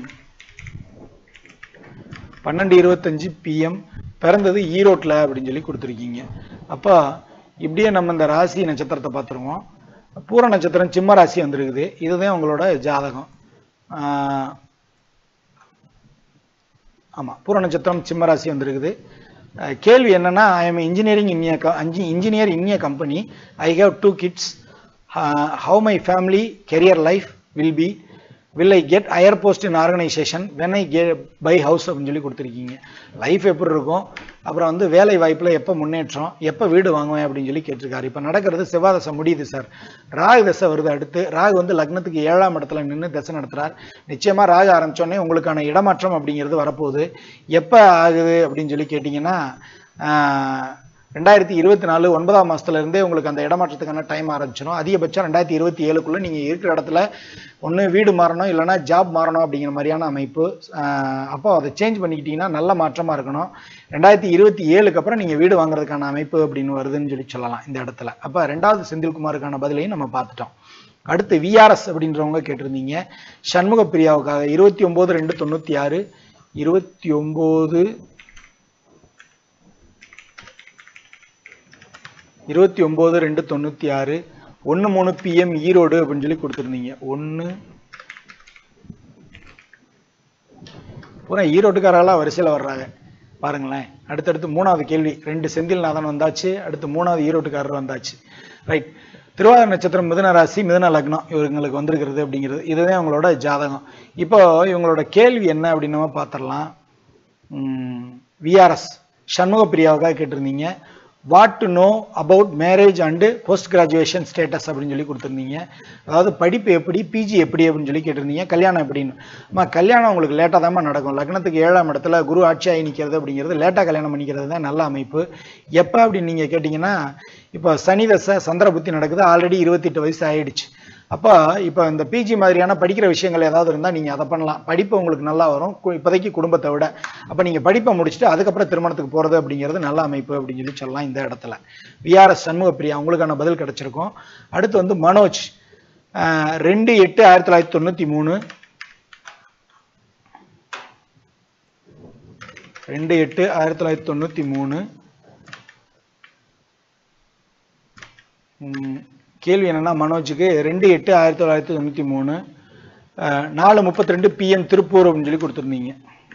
பன்னெண்டு இருபத்தஞ்சு பிஎம் பிறந்தது ஈரோட்ல அப்படின்னு சொல்லி கொடுத்துருக்கீங்க அப்போ இப்படியே நம்ம இந்த ராசி நட்சத்திரத்தை பார்த்துருவோம் பூர நட்சத்திரம் சிம்ம ராசி வந்திருக்குது இதுதான் உங்களோட ஜாதகம் ஆஹ் ஆமா பூர நட்சத்திரம் சிம்ம ராசி வந்திருக்குது அஹ் கேள்வி என்னன்னா I am engineering in engineer in a company I have two kids how my family career life will be will I get higher post in organisation when I can buy house அப்படின்னு சொல்லி கொடுத்துருக்கீங்க life எப்படி இருக்கும் அப்புறம் வந்து வேலை வாய்ப்புல எப்போ முன்னேற்றம் எப்போ வீடு வாங்குவேன் அப்படின்னு சொல்லி கேட்டிருக்காரு இப்போ நடக்கிறது செவ்வாதசை முடியுது சார் ராகு தசை வருது அடுத்து ராகு வந்து லக்னத்துக்கு ஏழாம் இடத்துல நின்று தசை நடத்துறார் நிச்சயமா ராகு ஆரம்பிச்சோடனே உங்களுக்கான இடமாற்றம் அப்படிங்கிறது வரப்போகுது எப்போ ஆகுது அப்படின்னு சொல்லி கேட்டிங்கன்னா ஆஹ், ரெண்டாயிரத்தி இருபத்தி நாலு ஒன்பதாம் மாசத்துல இருந்தே உங்களுக்கு அந்த இடமாற்றத்துக்கான டைம் ஆரம்பிச்சிடும் அதிகபட்சம் ரெண்டாயிரத்தி இருபத்தி ஏழுக்குள்ள நீங்க இருக்கிற இடத்துல ஒண்ணு வீடு மாறணும் இல்லைன்னா ஜாப் மாறணும் அப்படிங்கிற மாதிரியான அமைப்பு ஆஹ் அப்போ அதை சேஞ்ச் பண்ணிக்கிட்டீங்கன்னா நல்ல மாற்றமா இருக்கணும் ரெண்டாயிரத்தி இருபத்தி ஏழுக்கு அப்புறம் நீங்க வீடு வாங்குறதுக்கான அமைப்பு அப்படின்னு வருதுன்னு சொல்லி சொல்லலாம் இந்த இடத்துல அப்ப ரெண்டாவது செந்தில்குமாருக்கான பதிலையும் நம்ம பார்த்துட்டோம் அடுத்து விஆர்எஸ் அப்படின்றவங்க கேட்டிருந்தீங்க சண்முக பிரியாவுக்காக இருபத்தி ஒன்பது ரெண்டு தொண்ணூத்தி ஆறு இருபத்தி ஒன்பது இருபத்தி ஒன்பது ரெண்டு தொண்ணூத்தி ஆறு ஒன்று மூணு பிஎம் ஈரோடு அப்படின்னு சொல்லி கொடுத்துருந்தீங்க ஒன்று பூரா ஈரோட்டுக்காரெல்லாம் வரிசையில் வர்றாங்க பாருங்களேன் அடுத்தடுத்து மூணாவது கேள்வி ரெண்டு செந்தில்நாதன் வந்தாச்சு அடுத்து மூணாவது ஈரோட்டுக்காரர் வந்தாச்சு ரைட் திருவாதிரை நட்சத்திரம் மிதுன ராசி மிதுன லக்னம் இவங்களுக்கு வந்திருக்கிறது அப்படிங்கிறது இதுதான் அவங்களோட ஜாதகம் இப்போ இவங்களோட கேள்வி என்ன அப்படின்னு நம்ம பார்த்துடலாம் விஆர்எஸ் சண்முக பிரியாவுக்காக கேட்டிருந்தீங்க what to know about marriage and post graduation status அப்படின்னு சொல்லி கொடுத்துருந்தீங்க அதாவது படிப்பு எப்படி பிஜி எப்படி அப்படின்னு சொல்லி கேட்டிருந்தீங்க கல்யாணம் எப்படின்னு அம்மா கல்யாணம் உங்களுக்கு லேட்டாக தான் நடக்கும் லக்னத்துக்கு ஏழாம் இடத்துல குரு ஆட்சியாகி நிற்கிறது அப்படிங்கிறது லேட்டாக கல்யாணம் பண்ணிக்கிறது தான் நல்ல அமைப்பு எப்போ அப்படின்னு நீங்கள் கேட்டிங்கன்னா இப்போ சனி தசை சந்திர புத்தி நடக்குது ஆல்ரெடி இருபத்தெட்டு வயசு ஆயிடுச்சு அப்போ இப்போ இந்த பிஜி மாதிரியான படிக்கிற விஷயங்கள் ஏதாவது இருந்தால் நீங்கள் அதை பண்ணலாம் படிப்பு உங்களுக்கு நல்லா வரும் கு- இப்போதைக்கு குடும்பத்தை விட அப்போ நீங்கள் படிப்பை முடிச்சுட்டு அதுக்கப்புறம் திருமணத்துக்கு போகிறது அப்படிங்கிறது நல்ல அமைப்பு அப்படின்னு சொல்லி சொல்லலாம் இந்த இடத்துல விஆர்எஸ் சண்முக பிரியா உங்களுக்கான பதில் கிடைச்சிருக்கும் அடுத்து வந்து மனோஜ் ஆஹ், ரெண்டு எட்டு ஆயிரத்தி தொள்ளாயிரத்தி தொண்ணூற்றி மூணு ரெண்டு எட்டு ஆயிரத்தி தொள்ளாயிரத்தி தொண்ணூற்றி மூணு ம், கேள்வி என்னன்னா மனோஜுக்கு ரெண்டு எட்டு ஆயிரத்தி தொள்ளாயிரத்தி தொண்ணூற்றி மூணு அஹ், நாலு முப்பத்தி ரெண்டு பிஎம் திருப்பூர் அப்படின்னு சொல்லி கொடுத்துருந்தீங்க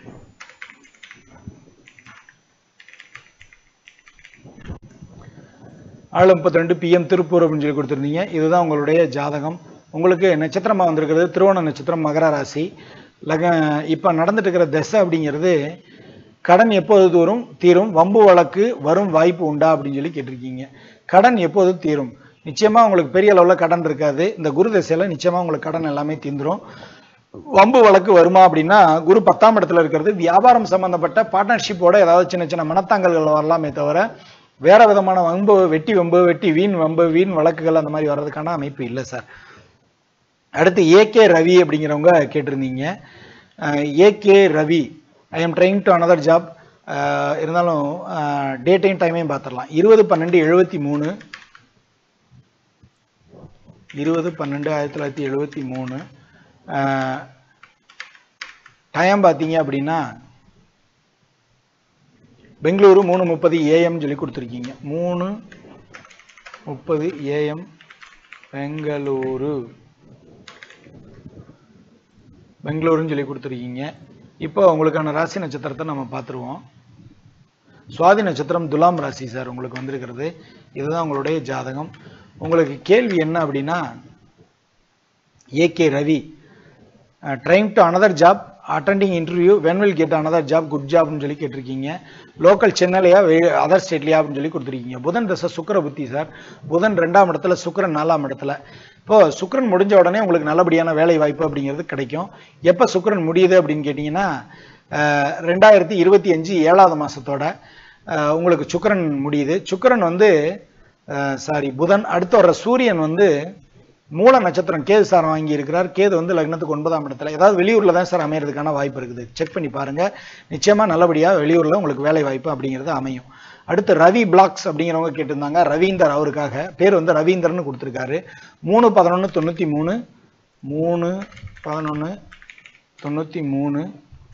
நாலு முப்பத்தி ரெண்டு பிஎம் திருப்பூர் அப்படின்னு சொல்லி கொடுத்துருந்தீங்க இதுதான் உங்களுடைய ஜாதகம் உங்களுக்கு நட்சத்திரமா வந்திருக்கிறது திருவோண நட்சத்திரம் மகர ராசி லக இப்போ நடந்துட்டு இருக்கிற தசை அப்படிங்கிறது கடன் எப்போது தூரும் தீரும் வம்பு வழக்கு வரும் வாய்ப்பு உண்டா அப்படின்னு சொல்லி கேட்டிருக்கீங்க கடன் எப்போது தீரும் நிச்சயமா உங்களுக்கு பெரிய அளவுல கடன் இருக்காது இந்த குரு தசையில நிச்சயமா உங்களுக்கு கடன் எல்லாமே தீந்துரும் வம்பு வழக்கு வருமா அப்படின்னா குரு பத்தாம் இடத்துல இருக்கிறது வியாபாரம் சம்பந்தப்பட்ட பார்ட்னர்ஷிப்போட ஏதாவது சின்ன சின்ன மனத்தாங்கல்கள் வரலாமே தவிர வேற விதமான வம்பு வெட்டி வம்பு வெட்டி வீண் வம்பு வீண் வழக்குகள் அந்த மாதிரி வர்றதுக்கான அமைப்பு இல்லை சார் அடுத்து ஏகே ரவி அப்படிங்கிறவங்க கேட்டிருந்தீங்க AK Ravi I am trying to another job இருந்தாலும் டேட்டையும் டைமையும் பார்த்துடலாம் இருபது பன்னெண்டு எழுபத்தி மூணு இருபது பன்னெண்டு ஆயிரத்தி தொள்ளாயிரத்தி எழுபத்தி மூணு டைம் பார்த்தீங்க அப்படின்னா பெங்களூரு மூணு முப்பது ஏஎம் சொல்லி கொடுத்துருக்கீங்க மூணு முப்பது ஏஎம் பெங்களூரு பெங்களூருன்னு சொல்லி கொடுத்துருக்கீங்க இப்போ உங்களுக்கான ராசி நட்சத்திரத்தை நம்ம பார்த்துருவோம் சுவாதி நட்சத்திரம் துலாம் ராசி சார் உங்களுக்கு வந்திருக்கிறது இதுதான் உங்களுடைய ஜாதகம் உங்களுக்கு கேள்வி என்ன அப்படின்னா AK Ravi trying to another job attending interview when will get another job good ஜாப்னு சொல்லி கேட்டிருக்கீங்க லோக்கல் சென்னையிலையா அதர் ஸ்டேட்லையா அப்படின்னு சொல்லி கொடுத்துருக்கீங்க புதன் தசை சுக்கிர புத்தி சார் புதன் ரெண்டாம் இடத்துல சுக்கிரன் நாலாம் இடத்துல இப்போ சுக்கிரன் முடிஞ்ச உடனே உங்களுக்கு நல்லபடியான வேலை வாய்ப்பு அப்படிங்கிறது கிடைக்கும் எப்போ சுக்கிரன் முடியுது அப்படின்னு கேட்டிங்கன்னா அஹ், ரெண்டாயிரத்தி இருபத்தி அஞ்சு ஏழாவது மாசத்தோட அஹ், உங்களுக்கு சுக்கிரன் முடியுது சுக்கிரன் வந்து சாரி புதன் அடுத்து வர்ற சூரியன் வந்து மூல நட்சத்திரம் கேது சார் வாங்கி இருக்கிறார் கேது வந்து லக்னத்துக்கு ஒன்பதாம் இடத்துல ஏதாவது வெளியூர்ல தான் சார் அமையறதுக்கான வாய்ப்பு இருக்குது செக் பண்ணி பாருங்க நிச்சயமா நல்லபடியா வெளியூர்ல உங்களுக்கு வேலை வாய்ப்பு அப்படிங்கிறது அமையும் அடுத்து ரவி பிளாக்ஸ் அப்படிங்கிறவங்க கேட்டிருந்தாங்க ரவீந்தர் அவருக்காக பேர் வந்து ரவீந்தர்னு கொடுத்துருக்காரு மூணு பதினொன்று தொண்ணூற்றி மூணு மூணு பதினொன்று தொண்ணூற்றி மூணு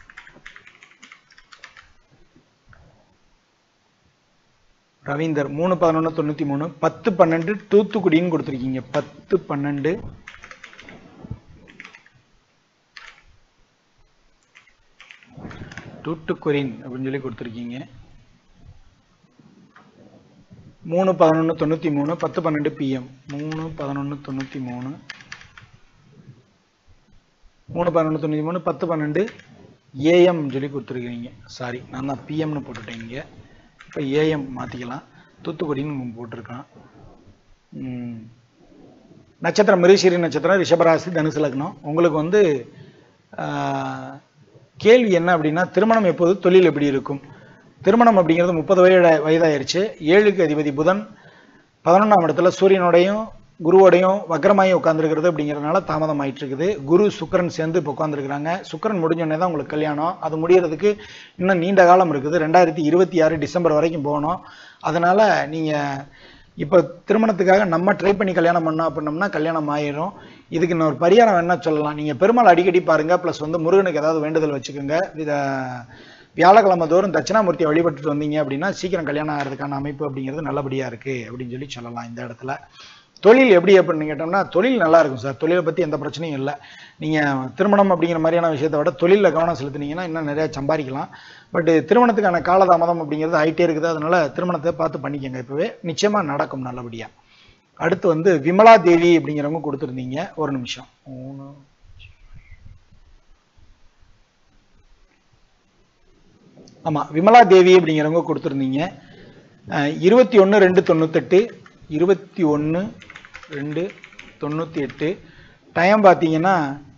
ரவீந்தர் மூணு பதினொன்று தொண்ணூற்றி மூணு பத்து பன்னெண்டு தூத்துக்குடின்னு கொடுத்துருக்கீங்க பத்து பன்னெண்டு தூட்டுக்குரின் அப்படின்னு சொல்லி கொடுத்துருக்கீங்க மூணு பதினொன்று தொண்ணூற்றி மூணு பத்து பன்னெண்டு பிஎம் மூணு பதினொன்று தொண்ணூற்றி மூணு மூணு பதினொன்று தொண்ணூற்றி மூணு பத்து பன்னெண்டு ஏஎம் சொல்லி கொடுத்துருக்கீங்க சாரி நான் தான் பிஎம்னு போட்டுட்டேன் இங்கே இப்போ ஏஎம் மாற்றிக்கலாம் தூத்துக்குடின்னு போட்டிருக்கான் ம். நட்சத்திரம் மிருஷிரி நட்சத்திரம் ரிஷபராசி தனுசு லக்னம் உங்களுக்கு வந்து ஆஹ், கேள்வி என்ன அப்படின்னா திருமணம் எப்போது தொழில் எப்படி இருக்கும் திருமணம் அப்படிங்கிறது முப்பது வயது வயதாயிருச்சு ஏழுக்கு அதிபதி புதன் பதினொன்றாம் இடத்துல சூரியனோடையும் குருவோடையும் வக்ரமாயும் உட்காந்துருக்கிறது அப்படிங்கிறதுனால தாமதம் ஆயிட்டு இருக்குது குரு சுக்கிரன் சேர்ந்து இப்போ உட்காந்துருக்குறாங்க சுக்கிரன் முடிஞ்சோடனே தான் உங்களுக்கு கல்யாணம் அது முடியறதுக்கு இன்னும் நீண்ட காலம் இருக்குது ரெண்டாயிரத்தி இருபத்தி ஆறு டிசம்பர் வரைக்கும் போகணும் அதனால நீங்க இப்போ திருமணத்துக்காக நம்ம ட்ரை பண்ணி கல்யாணம் பண்ணோம் அப்படின்னோம்னா கல்யாணம் ஆயிரும் இதுக்கு இன்னொரு பரிகாரம் வேணா சொல்லலாம் நீங்க பெருமாள் அடிக்கடி பாருங்க ப்ளஸ் வந்து முருகனுக்கு ஏதாவது வேண்டுதல் வச்சுக்கோங்க இத வியாழக்கிழமை தோறும் தட்சிணாமூர்த்தியை வழிபட்டுட்டு வந்தீங்க அப்படின்னா சீக்கிரம் கல்யாணம் ஆகிறதுக்கான அமைப்பு அப்படிங்கிறது நல்லபடியா இருக்கு அப்படின்னு சொல்லி சொல்லலாம் இந்த இடத்துல தொழில் எப்படி அப்படின்னு கேட்டோம்னா தொழில் நல்லா இருக்கும் சார் தொழிலை பற்றி எந்த பிரச்சனையும் இல்லை நீங்கள் திருமணம் அப்படிங்கிற மாதிரியான விஷயத்தை விட தொழிலில் கவனம் செலுத்துனீங்கன்னா இன்னும் நிறையா சம்பாதிக்கலாம் பட் திருமணத்துக்கான காலதாமதம் அப்படிங்கிறது ஆகிட்டே இருக்குது அதனால திருமணத்தை பார்த்து பண்ணிக்கங்க இப்போவே நிச்சயமாக நடக்கும் நல்லபடியாக அடுத்து வந்து விமலா தேவி அப்படிங்கிறவங்க கொடுத்துருந்தீங்க ஒரு நிமிஷம் மூணு ஆமாம் விமலா தேவி அப்படிங்கிறவங்க கொடுத்துருந்தீங்க இருபத்தி ஒன்று ரெண்டு தொண்ணூத்தெட்டு இருபத்தி ஒன்று ரெண்டு தொண்ணூற்றி எட்டு டைம் பார்த்தீங்கன்னா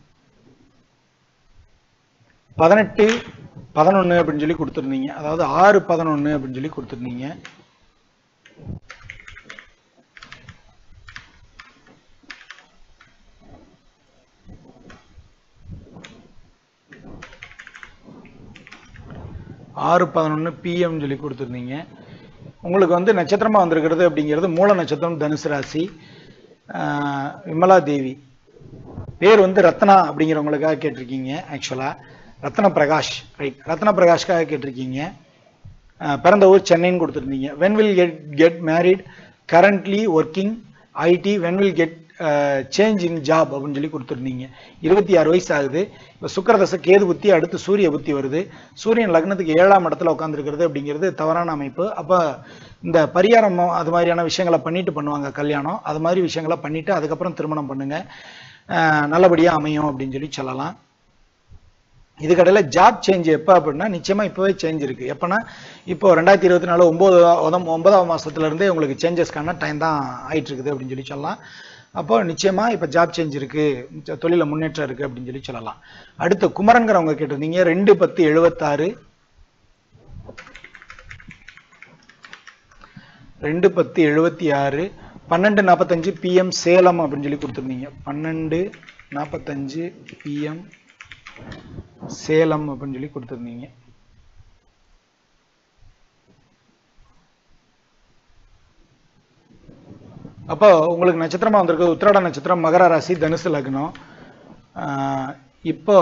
பதினெட்டு பதினொன்று அப்படின்னு சொல்லி கொடுத்துருந்தீங்க அதாவது ஆறு பதினொன்று அப்படின்னு சொல்லி கொடுத்துருந்தீங்க ஆறு பதினொன்று பிஎம் சொல்லி கொடுத்துருந்தீங்க உங்களுக்கு வந்து நட்சத்திரமாக வந்திருக்கிறது அப்படிங்கிறது மூல நட்சத்திரம் தனுசு ராசி ஆஹ் விமலா தேவி பேர் வந்து ரத்னா அப்படிங்கிறவங்களுக்காக கேட்டிருக்கீங்க ஆக்சுவலாக ரத்ன பிரகாஷ் ரைட் ரத்ன பிரகாஷ்காக கேட்டிருக்கீங்க ஆஹ் பிறந்த ஊர் சென்னைன்னு கொடுத்துருந்தீங்க when will get get married currently working IT when will get change in job அப்படின்னு சொல்லி கொடுத்துருந்தீங்க இருபத்தி ஆறு வயசு ஆகுது இப்போ சுக்கரதசை கேது புத்தி அடுத்து சூரிய புத்தி வருது சூரியன் லக்னத்துக்கு ஏழாம் இடத்துல உட்காந்துருக்கிறது அப்படிங்கிறது தவறான அமைப்பு அப்போ இந்த பரிகாரம் அது மாதிரியான விஷயங்களை பண்ணிட்டு பண்ணுவாங்க கல்யாணம் அது மாதிரி விஷயங்களை பண்ணிட்டு அதுக்கப்புறம் திருமணம் பண்ணுங்க அஹ் நல்லபடியா அமையும் அப்படின்னு சொல்லி சொல்லலாம் இதுக்கடையில் ஜாப் சேஞ்ச் எப்போ அப்படின்னா நிச்சயமா இப்போவே சேஞ்ச் இருக்கு எப்போனா இப்போ ரெண்டாயிரத்தி இருபத்தி நாலு ஒன்பது ஒன்பதாம் மாசத்துல இருந்தே உங்களுக்கு சேஞ்சஸ்க்கான டைம் தான் ஆயிட்டு இருக்குது அப்படின்னு சொல்லி சொல்லலாம் அப்போ நிச்சயமா இப்போ ஜாப் சேஞ்ச் இருக்கு தொழில முன்னேற்றம் இருக்கு அப்படின்னு சொல்லி சொல்லலாம் அடுத்து குமரன்கிறவங்க கேட்டிருந்தீங்க ரெண்டு பத்து எழுபத்தாறு ரெண்டு பத்து எழுபத்தி ஆறு பன்னெண்டு நாற்பத்தஞ்சு பிஎம் சேலம் அப்படின்னு சொல்லி கொடுத்துருந்தீங்க பன்னெண்டு நாற்பத்தஞ்சு பிஎம் சேலம் அப்படின்னு சொல்லி கொடுத்துருந்தீங்க அப்போ உங்களுக்கு நட்சத்திரமா வந்திருக்கு உத்திராட நட்சத்திரம் மகர ராசி தனுசு லக்னம் ஆஹ் இப்போ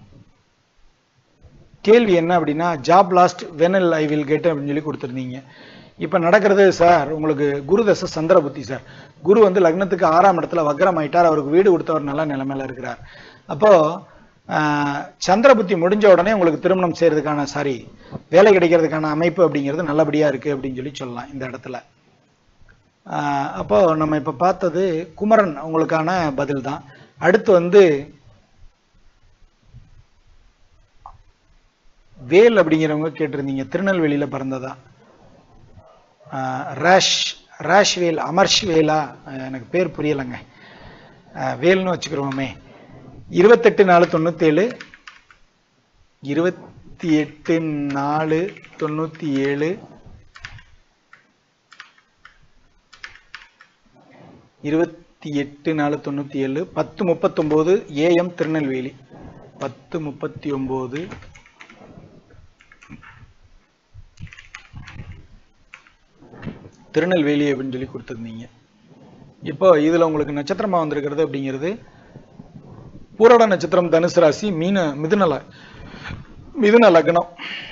கேள்வி என்ன அப்படின்னா job last when I will get அப்படின்னு சொல்லி கொடுத்துருந்தீங்க இப்போ நடக்கிறது சார் உங்களுக்கு குரு தசை சந்திர புத்தி சார் குரு வந்து லக்னத்துக்கு ஆறாம் இடத்துல வக்ரம் ஆயிட்டார் அவருக்கு வீடு கொடுத்தவர் நல்ல நிலைமையில இருக்கிறார் அப்போ ஆஹ், சந்திர புத்தி முடிஞ்ச உடனே உங்களுக்கு திருமணம் செய்யறதுக்கான சாரி வேலை கிடைக்கிறதுக்கான அமைப்பு அப்படிங்கிறது நல்லபடியா இருக்கு அப்படின்னு சொல்லி சொல்லலாம் இந்த இடத்துல ஆஹ், அப்போ நம்ம இப்ப பார்த்தது குமரன் உங்களுக்கான பதில் தான் அடுத்து வந்து வேல் அப்படிங்கிறவங்க கேட்டிருந்தீங்க திருநெல்வேலியில பிறந்ததா ஆஹ் ரேஷ் ரேஷ் வேல் அமர்ஷ் வேலா ஆஹ் எனக்கு பேர் புரியலைங்க ஆஹ் வேல்னு வச்சுக்கிறோமே இருபத்தெட்டு நாலு தொண்ணூத்தேழு இருபத்தி எட்டு நாலு தொண்ணூத்தி ஏழு இருபத்தி எட்டு நாலு தொண்ணூத்தி ஏழு பத்து முப்பத்தொம்போது ஏஎம் திருநெல்வேலி பத்து முப்பத்தி ஒன்பது திருநெல்வேலி அப்படின்னு சொல்லி கொடுத்துருந்தீங்க இப்போ இதுல உங்களுக்கு நட்சத்திரமா வந்திருக்கிறது அப்படிங்கிறது பூரட நட்சத்திரம் தனுசு ராசி மீன மிதுன ல- மிதுன லக்னம்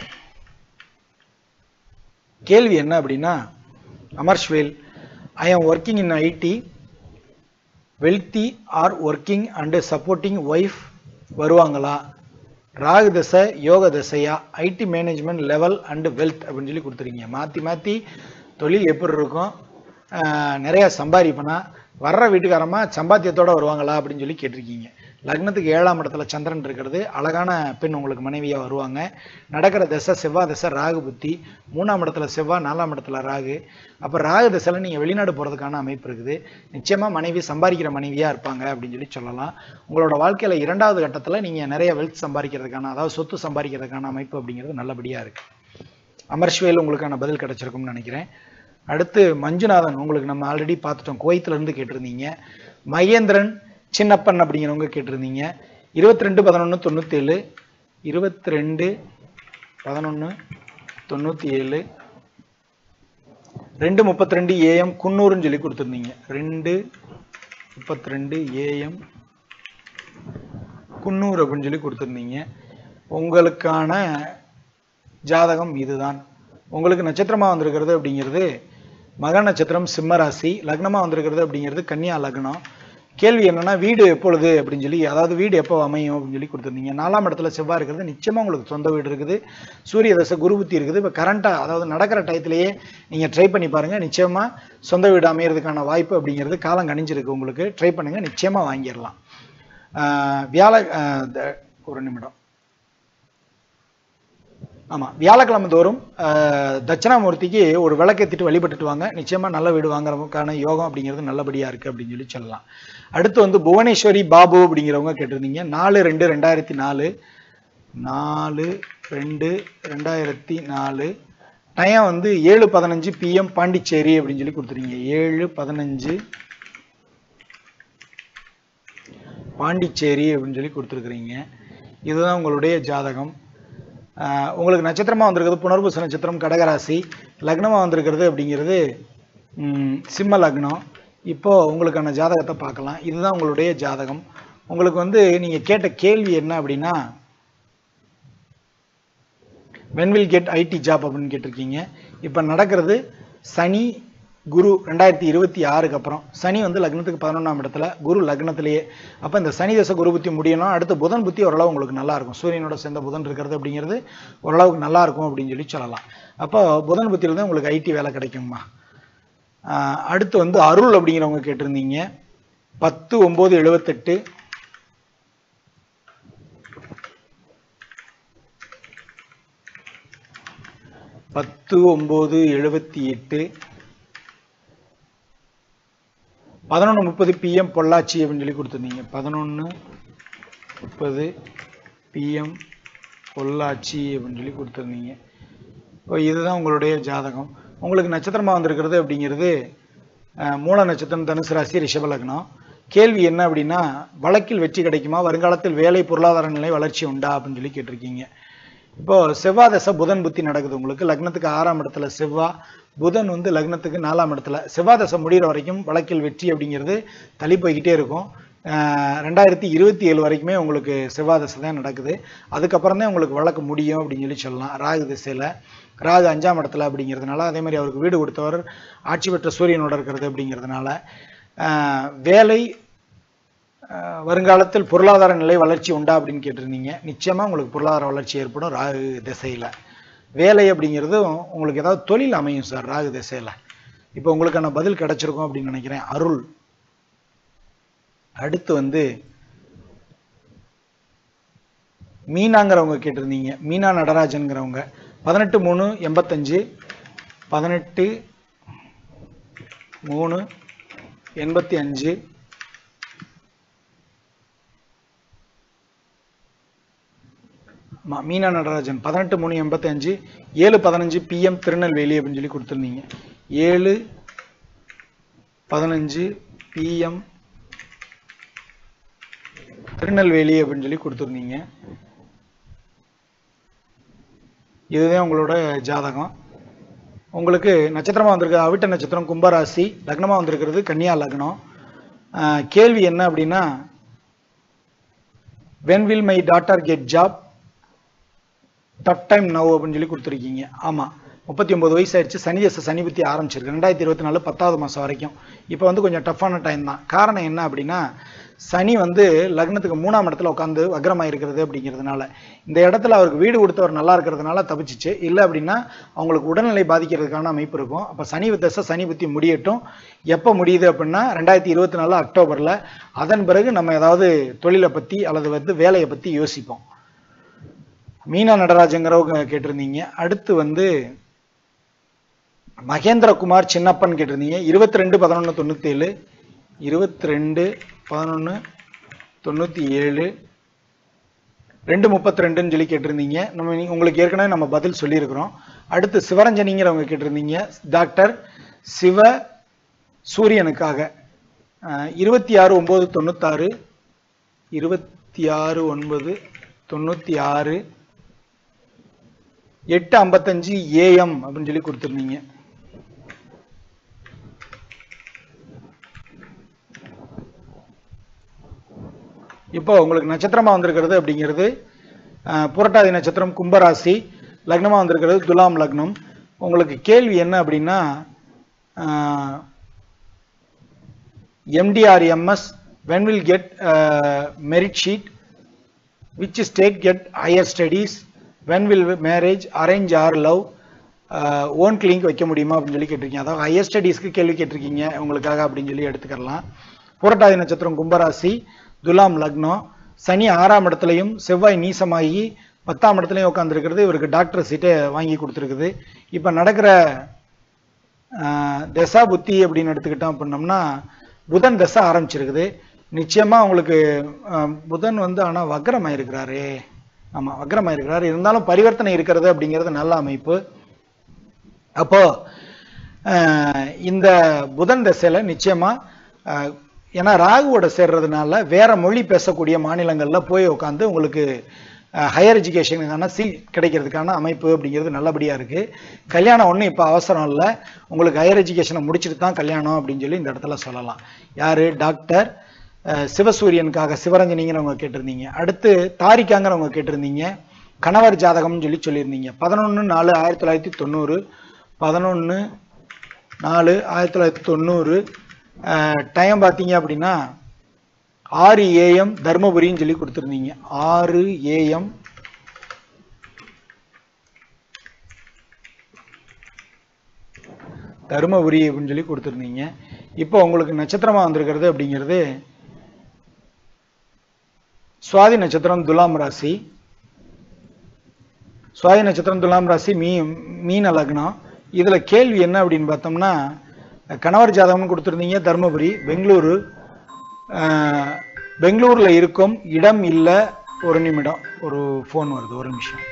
கேள்வி என்ன அப்படின்னா அமர்ஷ்வேல் I am working in IT wealthy or working and supporting wife வருவாங்களா ராகு தசை யோக தசையா IT management level and wealth அப்படின்னு சொல்லி கொடுத்துருக்கீங்க மாற்றி மாற்றி தொழில் எப்படி இருக்கும் ஆஹ் நிறைய சம்பாதிப்பனா வர்ற வீட்டுக்காரமா சம்பாத்தியத்தோட வருவாங்களா அப்படின்னு சொல்லி கேட்டிருக்கீங்க லக்னத்துக்கு ஏழாம் இடத்துல சந்திரன் இருக்கிறது அழகான பெண் உங்களுக்கு மனைவியா வருவாங்க நடக்கிற தசை செவ்வாய் தசை ராகு புத்தி மூணாம் இடத்துல செவ்வாய் நாலாம் இடத்துல ராகு அப்ப ராகு தசையில நீங்க வெளிநாடு போறதுக்கான அமைப்பு இருக்குது நிச்சயமா மனைவி சம்பாதிக்கிற மனைவியா இருப்பாங்க அப்படின்னு சொல்லி சொல்லலாம் உங்களோட வாழ்க்கையில இரண்டாவது கட்டத்துல நீங்க நிறைய வெல்த் சம்பாதிக்கிறதுக்கான அதாவது சொத்து சம்பாதிக்கிறதுக்கான அமைப்பு அப்படிங்கிறது நல்லபடியா இருக்கு அமர்ஷ்வேல் உங்களுக்கான பதில் கிடைச்சிருக்கும்னு நினைக்கிறேன் அடுத்து மஞ்சுநாதன் உங்களுக்கு நம்ம ஆல்ரெடி பார்த்துட்டோம் குவைத்துல இருந்து கேட்டிருந்தீங்க மகேந்திரன் சின்னப்பன் அப்படிங்கிறவங்க கேட்டிருந்தீங்க இருபத்தி ரெண்டு பதினொன்று தொண்ணூத்தேழு இருபத்தி ரெண்டு பதினொன்று தொண்ணூற்றி ஏழு ரெண்டு முப்பத்தி ரெண்டு ஏஎம் குன்னூறுன்னு சொல்லி கொடுத்துருந்தீங்க ரெண்டு முப்பத்தி ரெண்டு ஏஎம் குன்னூர் அப்படின்னு சொல்லி கொடுத்துருந்தீங்க உங்களுக்கான ஜாதகம் இதுதான் உங்களுக்கு நட்சத்திரமா வந்திருக்கிறது அப்படிங்கிறது மக நட்சத்திரம் சிம்ம ராசி லக்னமாக வந்திருக்கிறது அப்படிங்கிறது கன்னியா லக்னம் கேள்வி என்னன்னா வீடு எப்பொழுது அப்படின்னு சொல்லி அதாவது வீடு எப்போ அமையும் அப்படின்னு சொல்லி கொடுத்துருந்தீங்க நாலாம் இடத்துல செவ்வாய் இருக்கிறது நிச்சயமாக உங்களுக்கு சொந்த வீடு இருக்குது சூரிய தசை குரு புத்தி இருக்குது இப்போ கரண்ட்டாக அதாவது நடக்கிற டயத்திலேயே நீங்கள் ட்ரை பண்ணி பாருங்கள் நிச்சயமாக சொந்த வீடு அமையறதுக்கான வாய்ப்பு அப்படிங்கிறது காலம் கணிஞ்சிருக்கு உங்களுக்கு ட்ரை பண்ணுங்கள் நிச்சயமாக வாங்கிடலாம் ஆஹ் வியாழ ஆஹ் த- ஒரு நிமிடம் ஆமாம் வியாழக்கிழமை தோறும் ஆஹ், தட்சிணாமூர்த்திக்கு ஒரு விளக்கேற்றிட்டு வழிபட்டுட்டு வாங்க நிச்சயமாக நல்ல வீடு வாங்குறதுக்கான யோகம் அப்படிங்கிறது நல்லபடியாக இருக்குது அப்படின்னு சொல்லி சொல்லலாம் அடுத்து வந்து புவனேஸ்வரி பாபு அப்படிங்கிறவங்க கேட்டிருந்தீங்க நாலு ரெண்டு ரெண்டாயிரத்தி நாலு நாலு ரெண்டு ரெண்டாயிரத்தி நாலு டயம் வந்து ஏழு பதினஞ்சு பிஎம் பாண்டிச்சேரி அப்படின்னு சொல்லி கொடுத்துருங்க ஏழு பதினஞ்சு பாண்டிச்சேரி அப்படின்னு சொல்லி கொடுத்துருக்குறீங்க இதுதான் உங்களுடைய ஜாதகம் ஆஹ் உங்களுக்கு நட்சத்திரமா வந்திருக்கிறது புனர்பூச நட்சத்திரம் கடகராசி லக்னமா வந்திருக்கிறது அப்படிங்கிறது ம், சிம்ம லக்னம் இப்போ உங்களுக்கான ஜாதகத்தை பார்க்கலாம் இதுதான் உங்களுடைய ஜாதகம் உங்களுக்கு வந்து நீங்க கேட்ட கேள்வி என்ன அப்படின்னா when will get IT job அப்படின்னு கேட்டிருக்கீங்க இப்போ நடக்கிறது சனி குரு ரெண்டாயிரத்தி இருபத்தி ஆறுக்கு அப்புறம் சனி வந்து லக்னத்துக்கு பதினொன்றாம் இடத்துல குரு லக்னத்திலேயே அப்போ இந்த சனி தசை குரு புத்தி முடியணும் அடுத்து புதன் புத்தி ஓரளவு உங்களுக்கு நல்லா இருக்கும் சூரியனோட சேர்ந்த புதன் இருக்கிறது அப்படிங்கிறது ஓரளவுக்கு நல்லா இருக்கும் அப்படின்னு சொல்லி சொல்லலாம் அப்போ புதன் புத்தியில தான் உங்களுக்கு ஐடி வேலை கிடைக்குமா ஆஹ் அடுத்து வந்து அருள் அப்படிங்கிறவங்க கேட்டிருந்தீங்க பத்து ஒம்பது எழுபத்தெட்டு பத்து ஒம்பது எழுபத்தி எட்டு பதினொன்று முப்பது பிஎம் பொள்ளாச்சி அப்படின்னு சொல்லி கொடுத்துருந்தீங்க பதினொன்று முப்பது பிஎம் பொள்ளாச்சி அப்படின்னு சொல்லி கொடுத்துருந்தீங்க இப்போ இதுதான் உங்களுடைய ஜாதகம் உங்களுக்கு நட்சத்திரமாக வந்திருக்கிறது அப்படிங்கிறது அஹ், மூல நட்சத்திரம் தனுசு ராசி ரிஷப லக்னம் கேள்வி என்ன அப்படின்னா வழக்கில் வெற்றி கிடைக்குமா வருங்காலத்தில் வேலை பொருளாதார நிலை வளர்ச்சி உண்டா அப்படின்னு சொல்லி கேட்டிருக்கீங்க இப்போ செவ்வாய் தசை புதன் புத்தி நடக்குது உங்களுக்கு லக்னத்துக்கு ஆறாம் இடத்துல செவ்வாய் புதன் வந்து லக்னத்துக்கு நாலாம் இடத்துல செவ்வாய் தசை முடிகிற வரைக்கும் வழக்கில் வெற்றி அப்படிங்கிறது தள்ளி போய்கிட்டே இருக்கும் அஹ் ரெண்டாயிரத்தி இருபத்தி ஏழு வரைக்குமே உங்களுக்கு செவ்வாய் தசை தான் நடக்குது அதுக்கப்புறம் தான் உங்களுக்கு வழக்கு முடியும் அப்படின்னு சொல்லி சொல்லலாம் ராகு திசையில் ராகு அஞ்சாம் இடத்துல அப்படிங்கிறதுனால அதே மாதிரி அவருக்கு வீடு கொடுத்தவர் ஆட்சி பெற்ற சூரியனோட இருக்கிறது அப்படிங்கிறதுனால அஹ் வேலை அஹ் வருங்காலத்தில் பொருளாதார நிலை வளர்ச்சி உண்டா அப்படின்னு கேட்டிருந்தீங்க நிச்சயமா உங்களுக்கு பொருளாதார வளர்ச்சி ஏற்படும் ராகு திசையில வேலை அப்படிங்கிறது உங்களுக்கு ஏதாவது தொழில் அமையும் சார் ராகு திசையில இப்போ உங்களுக்கான பதில் கிடைச்சிருக்கும் அப்படின்னு நினைக்கிறேன் அருள் அடுத்து வந்து மீனாங்கிறவங்க கேட்டிருந்தீங்க மீனா நடராஜன்கிறவங்க பதினெட்டு மூணு எண்பத்தஞ்சு பதினெட்டு மூணு எண்பத்தி அஞ்சு ஆமா, மீனா நடராஜன் பதினெட்டு மூணு எண்பத்தி அஞ்சு ஏழு பதினஞ்சு பிஎம் திருநெல்வேலி அப்படின்னு சொல்லி கொடுத்துருந்தீங்க ஏழு பதினஞ்சு பிஎம் திருநெல்வேலி அப்படின்னு சொல்லி கொடுத்துருந்தீங்க இதுதான் உங்களோட ஜாதகம் உங்களுக்கு நட்சத்திரமா வந்திருக்க அவிட்ட நட்சத்திரம் கும்பராசி லக்னமா வந்திருக்கிறது கன்னியா லக்னம் ஆஹ் கேள்வி என்ன அப்படின்னா when will my daughter get job tough time now அப்படின்னு சொல்லி கொடுத்துருக்கீங்க ஆமாம் முப்பத்தி ஒன்பது வயசு ஆயிடுச்சு சனி தசை சனி புத்தி ஆரம்பிச்சிருக்கு ரெண்டாயிரத்தி இருபத்தி நாலு பத்தாவது மாதம் வரைக்கும் இப்போ வந்து கொஞ்சம் டஃப்பான டைம் தான் காரணம் என்ன அப்படின்னா சனி வந்து லக்னத்துக்கு மூணாம் இடத்துல உட்காந்து வக்ரமாக இருக்கிறது அப்படிங்கிறதுனால இந்த இடத்துல அவருக்கு வீடு கொடுத்தவர் நல்லா இருக்கிறதுனால தப்பிச்சிச்சு இல்லை அப்படின்னா அவங்களுக்கு உடல்நிலை பாதிக்கிறதுக்கான அமைப்பு இருக்கும் அப்போ சனி தசை சனி புத்தி முடியட்டும் எப்போ முடியுது அப்படின்னா ரெண்டாயிரத்தி இருபத்தி நாலு அக்டோபரில் அதன் பிறகு நம்ம ஏதாவது தொழிலை பற்றி அல்லது வந்து வேலையை பற்றி யோசிப்போம் மீனா நடராஜங்கிறவங்க கேட்டிருந்தீங்க அடுத்து வந்து மகேந்திரகுமார் சின்னப்பன் கேட்டிருந்தீங்க இருபத்தி ரெண்டு பதினொன்று தொண்ணூற்றி ஏழு இருபத்தி ரெண்டு பதினொன்று தொண்ணூற்றி ஏழு ரெண்டு முப்பத்தி ரெண்டுன்னு சொல்லி கேட்டிருந்தீங்க நம்ம நீ- உங்களுக்கு ஏற்கனவே நம்ம பதில் சொல்லியிருக்கிறோம் அடுத்து சிவரஞ்சனிங்கிறவங்க கேட்டிருந்தீங்க டாக்டர் சிவ சூரியனுக்காக இருபத்தி ஆறு ஒம்பது தொண்ணூத்தாறு இருபத்தி ஆறு ஒன்பது தொண்ணூற்றி ஆறு எட்டு ஐம்பத்தஞ்சு ஏஎம் அப்படின்னு சொல்லி கொடுத்துருந்தீங்க இப்போ உங்களுக்கு நட்சத்திரமா வந்திருக்கிறது அப்படிங்கிறது அஹ், புரட்டாதி நட்சத்திரம் கும்பராசி லக்னமா வந்திருக்கிறது துலாம் லக்னம் உங்களுக்கு கேள்வி என்ன அப்படின்னா MTRMS when will get uh, merit sheet which state get higher studies when will marriage arrange or love own clinic வைக்க முடியுமா அப்படின்னு சொல்லி கேட்டிருக்கீங்க அதாவது ஹையர் ஸ்டடீஸ்க்கு கேள்வி கேட்டிருக்கீங்க உங்களுக்காக அப்படின்னு சொல்லி எடுத்துக்கலாம் புரட்டாதி நட்சத்திரம் கும்பராசி துலாம் லக்னம் சனி ஆறாம் இடத்துலையும் செவ்வாய் நீசமாகி பத்தாம் இடத்துலையும் உட்காந்துருக்கிறது இவருக்கு டாக்டர் சீட்டை வாங்கி கொடுத்துருக்குது இப்போ நடக்கிற ஆஹ், தசா புத்தி அப்படின்னு எடுத்துக்கிட்டோம் அப்படின்னோம்னா புதன் தசை ஆரம்பிச்சிருக்குது நிச்சயமா உங்களுக்கு ஆஹ், புதன் வந்து ஆனா வக்ரமாயிருக்கிறாரே ஆமா வக்ரமாயிருக்கிறாரு இருந்தாலும் பரிவர்த்தனை இருக்கிறது அப்படிங்கிறது நல்ல அமைப்பு அப்போ ஆஹ், இந்த புதன் தசையில நிச்சயமா ஆஹ், ஏன்னா ராகுவோட சேர்றதுனால வேற மொழி பேசக்கூடிய மாநிலங்கள்ல போய் உட்காந்து உங்களுக்கு ஹையர் எஜுகேஷனுக்கான சீட் கிடைக்கிறதுக்கான அமைப்பு அப்படிங்கிறது நல்லபடியா இருக்கு கல்யாணம் ஒன்றும் இப்போ அவசரம் இல்லை உங்களுக்கு ஹையர் எஜுகேஷனை முடிச்சுட்டு தான் கல்யாணம் அப்படின்னு சொல்லி இந்த இடத்துல சொல்லலாம் யாரு டாக்டர் அஹ், சிவசூரியனுக்காக சிவரஞ்சனிங்கிறவங்க கேட்டிருந்தீங்க அடுத்து தாரிக்காங்கிறவங்க கேட்டிருந்தீங்க கணவர் ஜாதகம்னு சொல்லி சொல்லியிருந்தீங்க பதினொன்று நாலு ஆயிரத்தி தொள்ளாயிரத்தி தொண்ணூறு பதினொன்று நாலு ஆயிரத்தி தொள்ளாயிரத்தி தொண்ணூறு டைம் பார்த்தீங்க அப்படின்னா ஆறு ஏஎம் தர்மபுரின்னு சொல்லி கொடுத்துருந்தீங்க ஆறு ஏஎம் தருமபுரி அப்படின்னு சொல்லி கொடுத்துருந்தீங்க இப்போ உங்களுக்கு நட்சத்திரமா வந்திருக்கிறது அப்படிங்கிறது சுவாதி நட்சத்திரம் துலாம் ராசி சுவாதி நட்சத்திரம் துலாம் ராசி மீ மீன லக்னம் இதுல கேள்வி என்ன அப்படின்னு பார்த்தோம்னா கணவர் ஜாதகம்னு கொடுத்துருந்தீங்க தருமபுரி பெங்களூரு அஹ், பெங்களூர்ல இருக்கும் இடம் இல்ல ஒரு நிமிடம் ஒரு ஃபோன் வருது ஒரு நிமிஷம்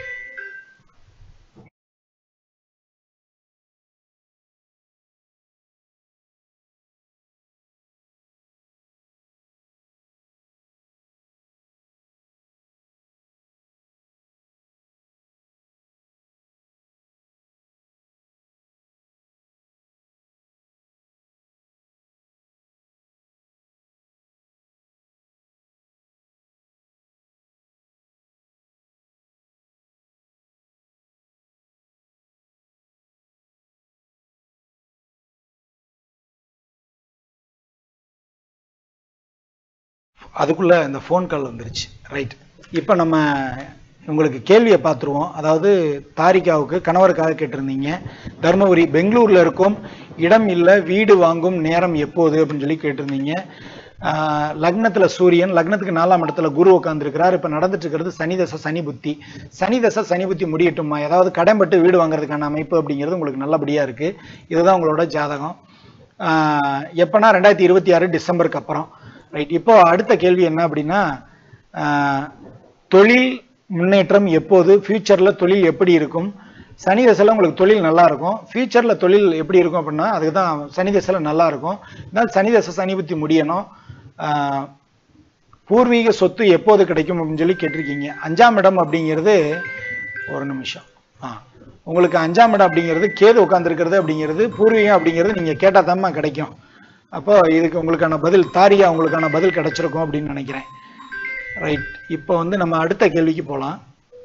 அதுக்குள்ள இந்த ஃபோன் கால் வந்துருச்சு ரைட் இப்போ நம்ம உங்களுக்கு கேள்வியை பார்த்துருவோம் அதாவது தாரிகாவுக்கு கணவருக்காக கேட்டிருந்தீங்க தருமபுரி பெங்களூர்ல இருக்கும் இடம் இல்லை வீடு வாங்கும் நேரம் எப்போது அப்படின்னு சொல்லி கேட்டிருந்தீங்க ஆஹ் லக்னத்துல சூரியன் லக்னத்துக்கு நாலாம் இடத்துல குரு உட்காந்துருக்கிறார் இப்ப நடந்துட்டு இருக்கிறது சனி தசை சனி புத்தி சனி தசை சனி புத்தி முடியட்டுமா ஏதாவது கடன்பட்டு வீடு வாங்குறதுக்கான அமைப்பு அப்படிங்கிறது உங்களுக்கு நல்லபடியா இருக்கு இதுதான் உங்களோட ஜாதகம் ஆஹ் எப்பனா ரெண்டாயிரத்தி இருபத்தி ஆறு டிசம்பருக்கு அப்புறம் ரைட் இப்போ அடுத்த கேள்வி என்ன அப்படின்னா ஆஹ் தொழில் முன்னேற்றம் எப்போது ஃபியூச்சர்ல தொழில் எப்படி இருக்கும் சனி தசையில் உங்களுக்கு தொழில் நல்லா இருக்கும் ஃபியூச்சர்ல தொழில் எப்படி இருக்கும் அப்படின்னா அதுக்கு தான் சனி தசையில் நல்லா இருக்கும் இருந்தாலும் சனி தசை சனி புத்தி முடியணும் ஆஹ் பூர்வீக சொத்து எப்போது கிடைக்கும் அப்படின்னு சொல்லி கேட்டிருக்கீங்க அஞ்சாம் இடம் அப்படிங்கிறது ஒரு நிமிஷம் ஆ உங்களுக்கு அஞ்சாம் இடம் அப்படிங்கிறது கேது உட்காந்துருக்கிறது அப்படிங்கிறது பூர்வீகம் அப்படிங்கிறது நீங்க கேட்டா தாம்மா கிடைக்கும் அப்போ இதுக்கு உங்களுக்கான பதில் தாரியா உங்களுக்கான பதில் கிடைச்சிருக்கும் அப்படின்னு நினைக்கிறேன் ரைட் இப்போ வந்து நம்ம அடுத்த கேள்விக்கு போலாம்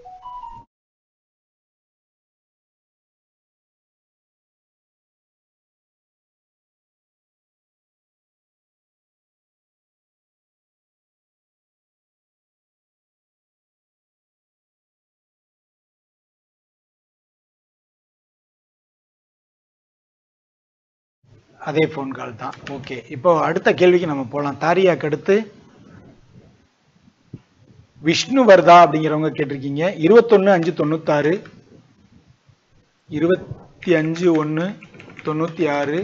அதே ஃபோன் கால் தான் ஓகே இப்போ அடுத்த கேள்விக்கு நம்ம போகலாம் தாரியாக்கு அடுத்து விஷ்ணு வர்தா அப்படிங்கிறவங்க கேட்டிருக்கீங்க இருபத்தொன்னு அஞ்சு தொண்ணூத்தாறு இருபத்தி அஞ்சு ஒன்று தொண்ணூற்றி ஆறு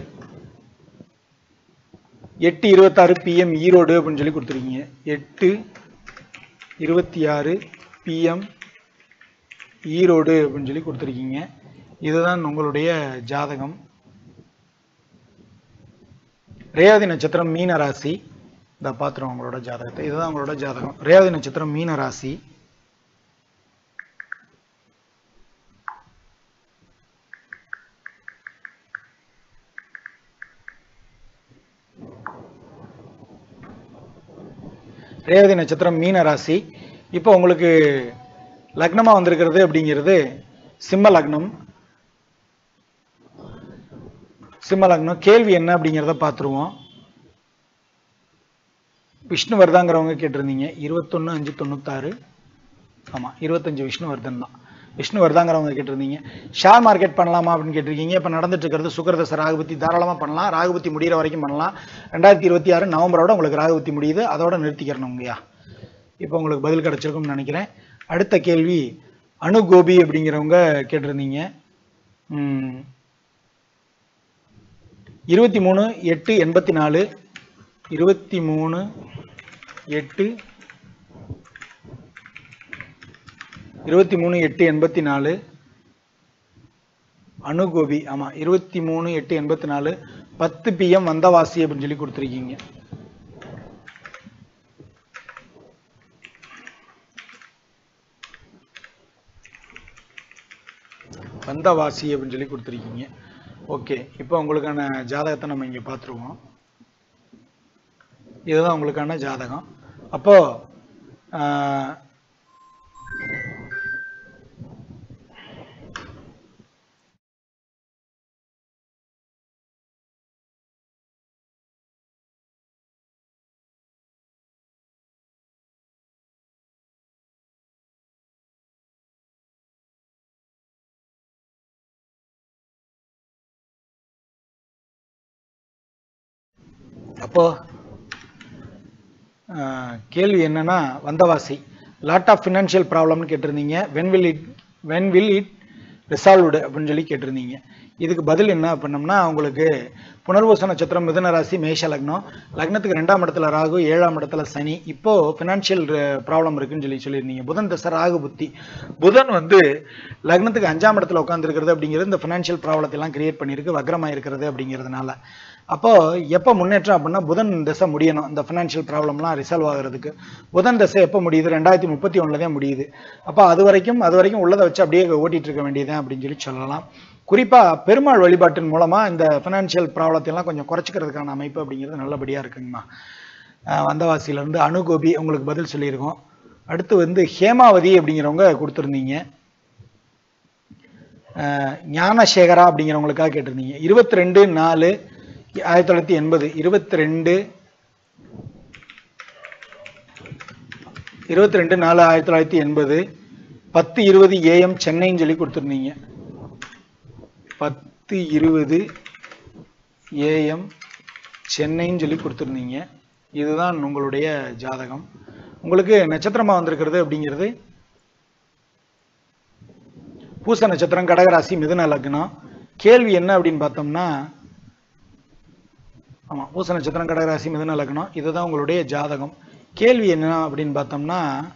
எட்டு இருபத்தாறு பிஎம் ஈரோடு அப்படின்னு சொல்லி கொடுத்துருக்கீங்க எட்டு இருபத்தி ஆறு பிஎம் ஈரோடு அப்படின்னு சொல்லி கொடுத்துருக்கீங்க இதுதான் உங்களுடைய ஜாதகம் ரேவதி நட்சத்திரம் மீன ராசி இந்த பாத்திரம் உங்களோட ஜாதகத்தை இதுதான் உங்களோட ஜாதகம் ரேவதி நட்சத்திரம் மீன ராசி ரேவதி நட்சத்திரம் மீன ராசி இப்போ உங்களுக்கு லக்னமா வந்திருக்கிறது அப்படிங்கிறது சிம்ம லக்னம் சிம்ம லக்னம் கேள்வி என்ன அப்படிங்கிறத பார்த்துருவோம் விஷ்ணு வர்தாங்கிறவங்க கேட்டிருந்தீங்க இருபத்தொன்று அஞ்சு தொண்ணூத்தாறு ஆமாம் இருபத்தஞ்சு விஷ்ணு வர்தன் தான் விஷ்ணு வர்தாங்கிறவங்க கேட்டிருந்தீங்க ஷேர் மார்க்கெட் பண்ணலாமா அப்படின்னு கேட்டிருக்கீங்க இப்போ நடந்துட்டு இருக்கிறது சுக்கரதச ராகுபத்தி தாராளமாக பண்ணலாம் ராகுபத்தி முடிகிற வரைக்கும் பண்ணலாம் ரெண்டாயிரத்தி இருபத்தி ஆறு நவம்பரோட உங்களுக்கு ராகுபத்தி முடியுது அதோட நிறுத்திக்கிறணுங்கய்யா இப்போ உங்களுக்கு பதில் கிடைச்சிருக்கும்னு நினைக்கிறேன் அடுத்த கேள்வி அணுகோபி அப்படிங்கிறவங்க கேட்டிருந்தீங்க ம், இருபத்தி மூணு எட்டு எண்பத்தி நாலு இருபத்தி மூணு எட்டு இருபத்தி மூணு எட்டு எண்பத்தி நாலு அணுகோபி ஆமாம் இருபத்தி மூணு எட்டு எண்பத்தி நாலு பத்து பிஎம் வந்தவாசி அப்படின்னு சொல்லி கொடுத்துருக்கீங்க வந்தவாசி அப்படின்னு சொல்லி கொடுத்துருக்கீங்க ஓகே இப்போ உங்களுக்கான ஜாதகத்தை நம்ம இங்கே பார்த்துருவோம் இதுதான் உங்களுக்கான ஜாதகம் அப்போ ஆஹ், அப்போ ஆஹ், கேள்வி என்னன்னா வந்தவாசி லாட் ஆஃப் ஃபினான்ஷியல் ப்ராப்ளம்னு கேட்டிருந்தீங்க when will it when will it resolved அப்படின்னு சொல்லி கேட்டிருந்தீங்க இதுக்கு பதில் என்ன பண்ணோம்னா உங்களுக்கு புனர்வச நட்சத்திரம் மிதுன ராசி மேஷ லக்னம் லக்னத்துக்கு ரெண்டாம் இடத்துல ராகு ஏழாம் இடத்துல சனி இப்போ ஃபினான்ஷியல் ப்ராப்ளம் இருக்குன்னு சொல்லி சொல்லியிருந்தீங்க புதன் தசை ராகு புத்தி புதன் வந்து லக்னத்துக்கு அஞ்சாம் இடத்துல உட்காந்துருக்கிறது அப்படிங்கிறது இந்த ஃபினான்ஷியல் ப்ராப்ளத்தை எல்லாம் கிரியேட் பண்ணியிருக்கு வக்ரமாக இருக்கிறது அப்படிங்கிறதுனால அப்போ எப்போ முன்னேற்றம் அப்படின்னா புதன் தசை முடியணும் இந்த ஃபினான்ஷியல் ப்ராப்ளம்லாம் ரிசால்வ் ஆகிறதுக்கு புதன் தசை எப்போ முடியுது ரெண்டாயிரத்தி முப்பத்தி ஒன்றில் தான் முடியுது அப்போ அது வரைக்கும் அது வரைக்கும் உள்ளதை வச்சு அப்படியே ஓட்டிட்டு இருக்க வேண்டியதுதான் அப்படின்னு சொல்லி சொல்லலாம் குறிப்பாக பெருமாள் வழிபாட்டின் மூலமாக இந்த ஃபினான்ஷியல் ப்ராப்ளத்தை எல்லாம் கொஞ்சம் குறைச்சிக்கிறதுக்கான அமைப்பு அப்படிங்கிறது நல்லபடியாக இருக்குங்கம்மா அஹ் வந்தவாசியிலேருந்து அணுகோபி உங்களுக்கு பதில் சொல்லியிருக்கோம் அடுத்து வந்து ஹேமாவதி அப்படிங்கிறவங்க கொடுத்துருந்தீங்க அஹ் ஞானசேகரா அப்படிங்கிறவங்களுக்காக கேட்டிருந்தீங்க இருபத்தி ரெண்டு நாலு ஆயிரத்தி தொள்ளாயிரத்தி எண்பது இருபத்தி ரெண்டு இருபத்தி ரெண்டு நாலு ஆயிரத்தி தொள்ளாயிரத்தி எண்பது பத்து இருபது ஏஎம் சென்னைன்னு சொல்லி கொடுத்துருந்தீங்க பத்து இருபது ஏஎம் சென்னைன்னு சொல்லி கொடுத்துருந்தீங்க இதுதான் உங்களுடைய ஜாதகம் உங்களுக்கு நட்சத்திரமா வந்திருக்கிறது அப்படிங்கிறது பூச நட்சத்திரம் கடகராசி மிதுன லக்னம் கேள்வி என்ன அப்படின்னு பார்த்தோம்னா ஆமா பூச நட்சத்திரம் கடகராசி மிதுன லக்னம் இதுதான் உங்களுடைய ஜாதகம் கேள்வி என்ன அப்படின்னு பார்த்தோம்னா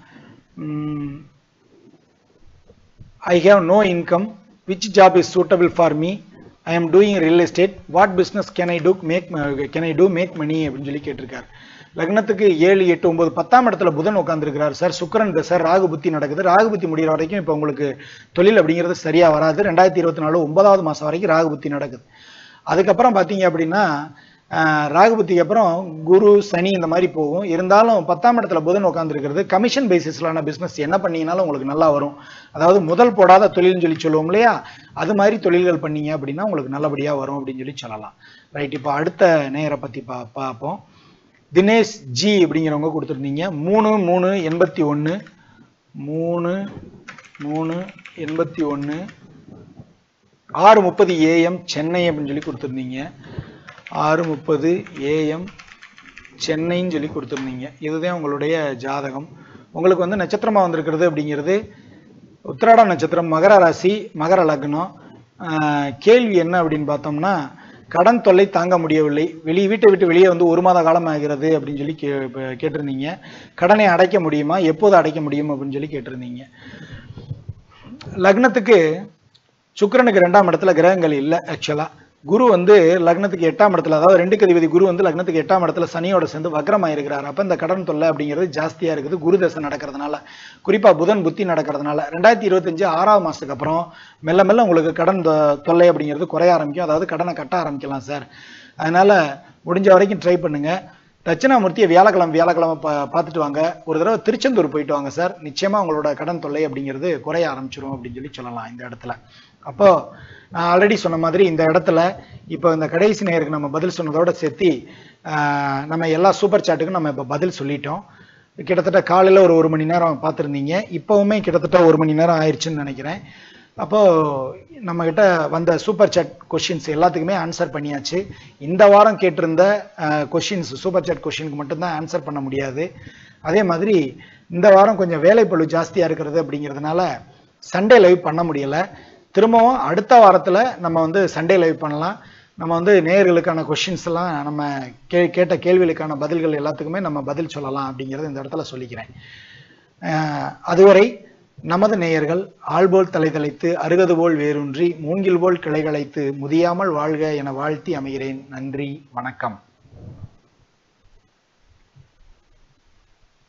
I have no income which job is suitable for me I am doing real estate what business can I do make can I do make money அப்படின்னு சொல்லி கேட்டிருக்காரு லக்னத்துக்கு ஏழு எட்டு ஒன்பது பத்தாம் இடத்துல புதன் உட்காந்துருக்கிறார் சார் சுக்கரன் சார் ராகு புத்தி நடக்குது ராகு புத்தி முடிகிற வரைக்கும் இப்போ உங்களுக்கு தொழில் அப்படிங்கிறது சரியா வராது ரெண்டாயிரத்தி இருபத்தி நாலு ஒன்பதாவது மாசம் வரைக்கும் ராகு புத்தி நடக்குது அதுக்கப்புறம் பார்த்தீங்க அப்படின்னா ஆஹ், ராகு புத்திக்கு அப்புறம் குரு சனி இந்த மாதிரி போகும் இருந்தாலும் பத்தாம் இடத்துல புதன் உட்காந்துருக்கிறது கமிஷன் பேசிஸ்லான பிஸ்னஸ் என்ன பண்ணீங்கனாலும் உங்களுக்கு நல்லா வரும் அதாவது முதல் போடாத தொழில்னு சொல்லி சொல்லுவோம் இல்லையா அது மாதிரி தொழில்கள் பண்ணீங்க அப்படின்னா உங்களுக்கு நல்லபடியாக வரும் அப்படின்னு சொல்லி சொல்லலாம் ரைட் இப்போ அடுத்த நேயரை பற்றி பா பார்ப்போம் தினேஷ் ஜி அப்படிங்கிறவங்க கொடுத்துருந்தீங்க மூணு மூணு எண்பத்தி ஒன்று மூணு மூணு எண்பத்தி ஒன்று ஆறு முப்பது ஏஎம் சென்னை அப்படின்னு சொல்லி கொடுத்துருந்தீங்க ஆறு முப்பது ஏஎம் சென்னைன்னு சொல்லி கொடுத்துருந்தீங்க இதுதான் உங்களுடைய ஜாதகம் உங்களுக்கு வந்து நட்சத்திரமா வந்திருக்கிறது அப்படிங்கிறது உத்திராட நட்சத்திரம் மகர ராசி மகர லக்னம் ஆஹ் கேள்வி என்ன அப்படின்னு பார்த்தோம்னா கடன் தொல்லை தாங்க முடியவில்லை வெளியே வீட்டை விட்டு வெளியே வந்து ஒரு மாத காலம் ஆகிறது அப்படின்னு சொல்லி கே இப்ப கேட்டிருந்தீங்க கடனை அடைக்க முடியுமா எப்போது அடைக்க முடியும் அப்படின்னு சொல்லி கேட்டிருந்தீங்க லக்னத்துக்கு சுக்கிரனுக்கு ரெண்டாம் இடத்துல கிரகங்கள் இல்லை ஆக்சுவலா குரு வந்து லக்னத்துக்கு எட்டாம் இடத்துல அதாவது ரெண்டுக்கு அதிபதி குரு வந்து லக்னத்துக்கு எட்டாம் இடத்துல சனியோட சேர்ந்து வக்ரமாக இருக்கிறார் அப்போ இந்த கடன் தொல்லை அப்படிங்கிறது ஜாஸ்தியா இருக்குது குரு தசை நடக்கிறதுனால குறிப்பா புதன் புத்தி நடக்கிறதுனால ரெண்டாயிரத்தி இருபத்தஞ்சு ஆறாவது மாசத்துக்கு அப்புறம் மெல்ல மெல்ல உங்களுக்கு கடன் தொ- தொல்லை அப்படிங்கிறது குறைய ஆரம்பிக்கும் அதாவது கடனை கட்ட ஆரம்பிக்கலாம் சார் அதனால முடிஞ்ச வரைக்கும் ட்ரை பண்ணுங்க தட்சிணாமூர்த்தியை வியாழக்கிழமை வியாழக்கிழமை பா பார்த்துட்டு வாங்க ஒரு தடவை திருச்செந்தூர் போயிட்டு வாங்க சார் நிச்சயமா உங்களோட கடன் தொல்லை அப்படிங்கிறது குறைய ஆரம்பிச்சிரும் அப்படின்னு சொல்லி சொல்லலாம் இந்த இடத்துல அப்போ நான் ஆல்ரெடி சொன்ன மாதிரி இந்த இடத்துல இப்போ இந்த கடைசி நேருக்கு நம்ம பதில் சொன்னதோட சேர்த்து ஆஹ், நம்ம எல்லா சூப்பர் சாட்டுக்கும் நம்ம இப்போ பதில் சொல்லிட்டோம் கிட்டத்தட்ட காலையில் ஒரு ஒரு மணி நேரம் பார்த்துருந்தீங்க இப்போவுமே கிட்டத்தட்ட ஒரு மணி நேரம் ஆயிடுச்சுன்னு நினைக்கிறேன் அப்போ நம்ம கிட்ட வந்த சூப்பர் சாட் கொஷின்ஸ் எல்லாத்துக்குமே ஆன்சர் பண்ணியாச்சு இந்த வாரம் கேட்டிருந்த கொஷின்ஸ் சூப்பர் சாட் கொஷினுக்கு மட்டும்தான் ஆன்சர் பண்ண முடியாது அதே மாதிரி இந்த வாரம் கொஞ்சம் வேலைப்பளு ஜாஸ்தியாக இருக்கிறது அப்படிங்கிறதுனால சண்டே லைவ் பண்ண முடியல திரும்பவும் அடுத்த வாரத்தில் நம்ம வந்து சண்டே லைவ் பண்ணலாம் நம்ம வந்து நேயர்களுக்கான கொஷின்ஸ் எல்லாம் நம்ம கே கேட்ட கேள்விகளுக்கான பதில்கள் எல்லாத்துக்குமே நம்ம பதில் சொல்லலாம் அப்படிங்கிறத இந்த இடத்துல சொல்லிக்கிறேன் அஹ் அதுவரை நமது நேயர்கள் ஆள்போல் தலை தலைத்து அருகது போல் வேரூன்றி மூங்கில் போல் கிளைகளைத்து முதியாமல் வாழ்க என வாழ்த்தி அமைகிறேன் நன்றி வணக்கம்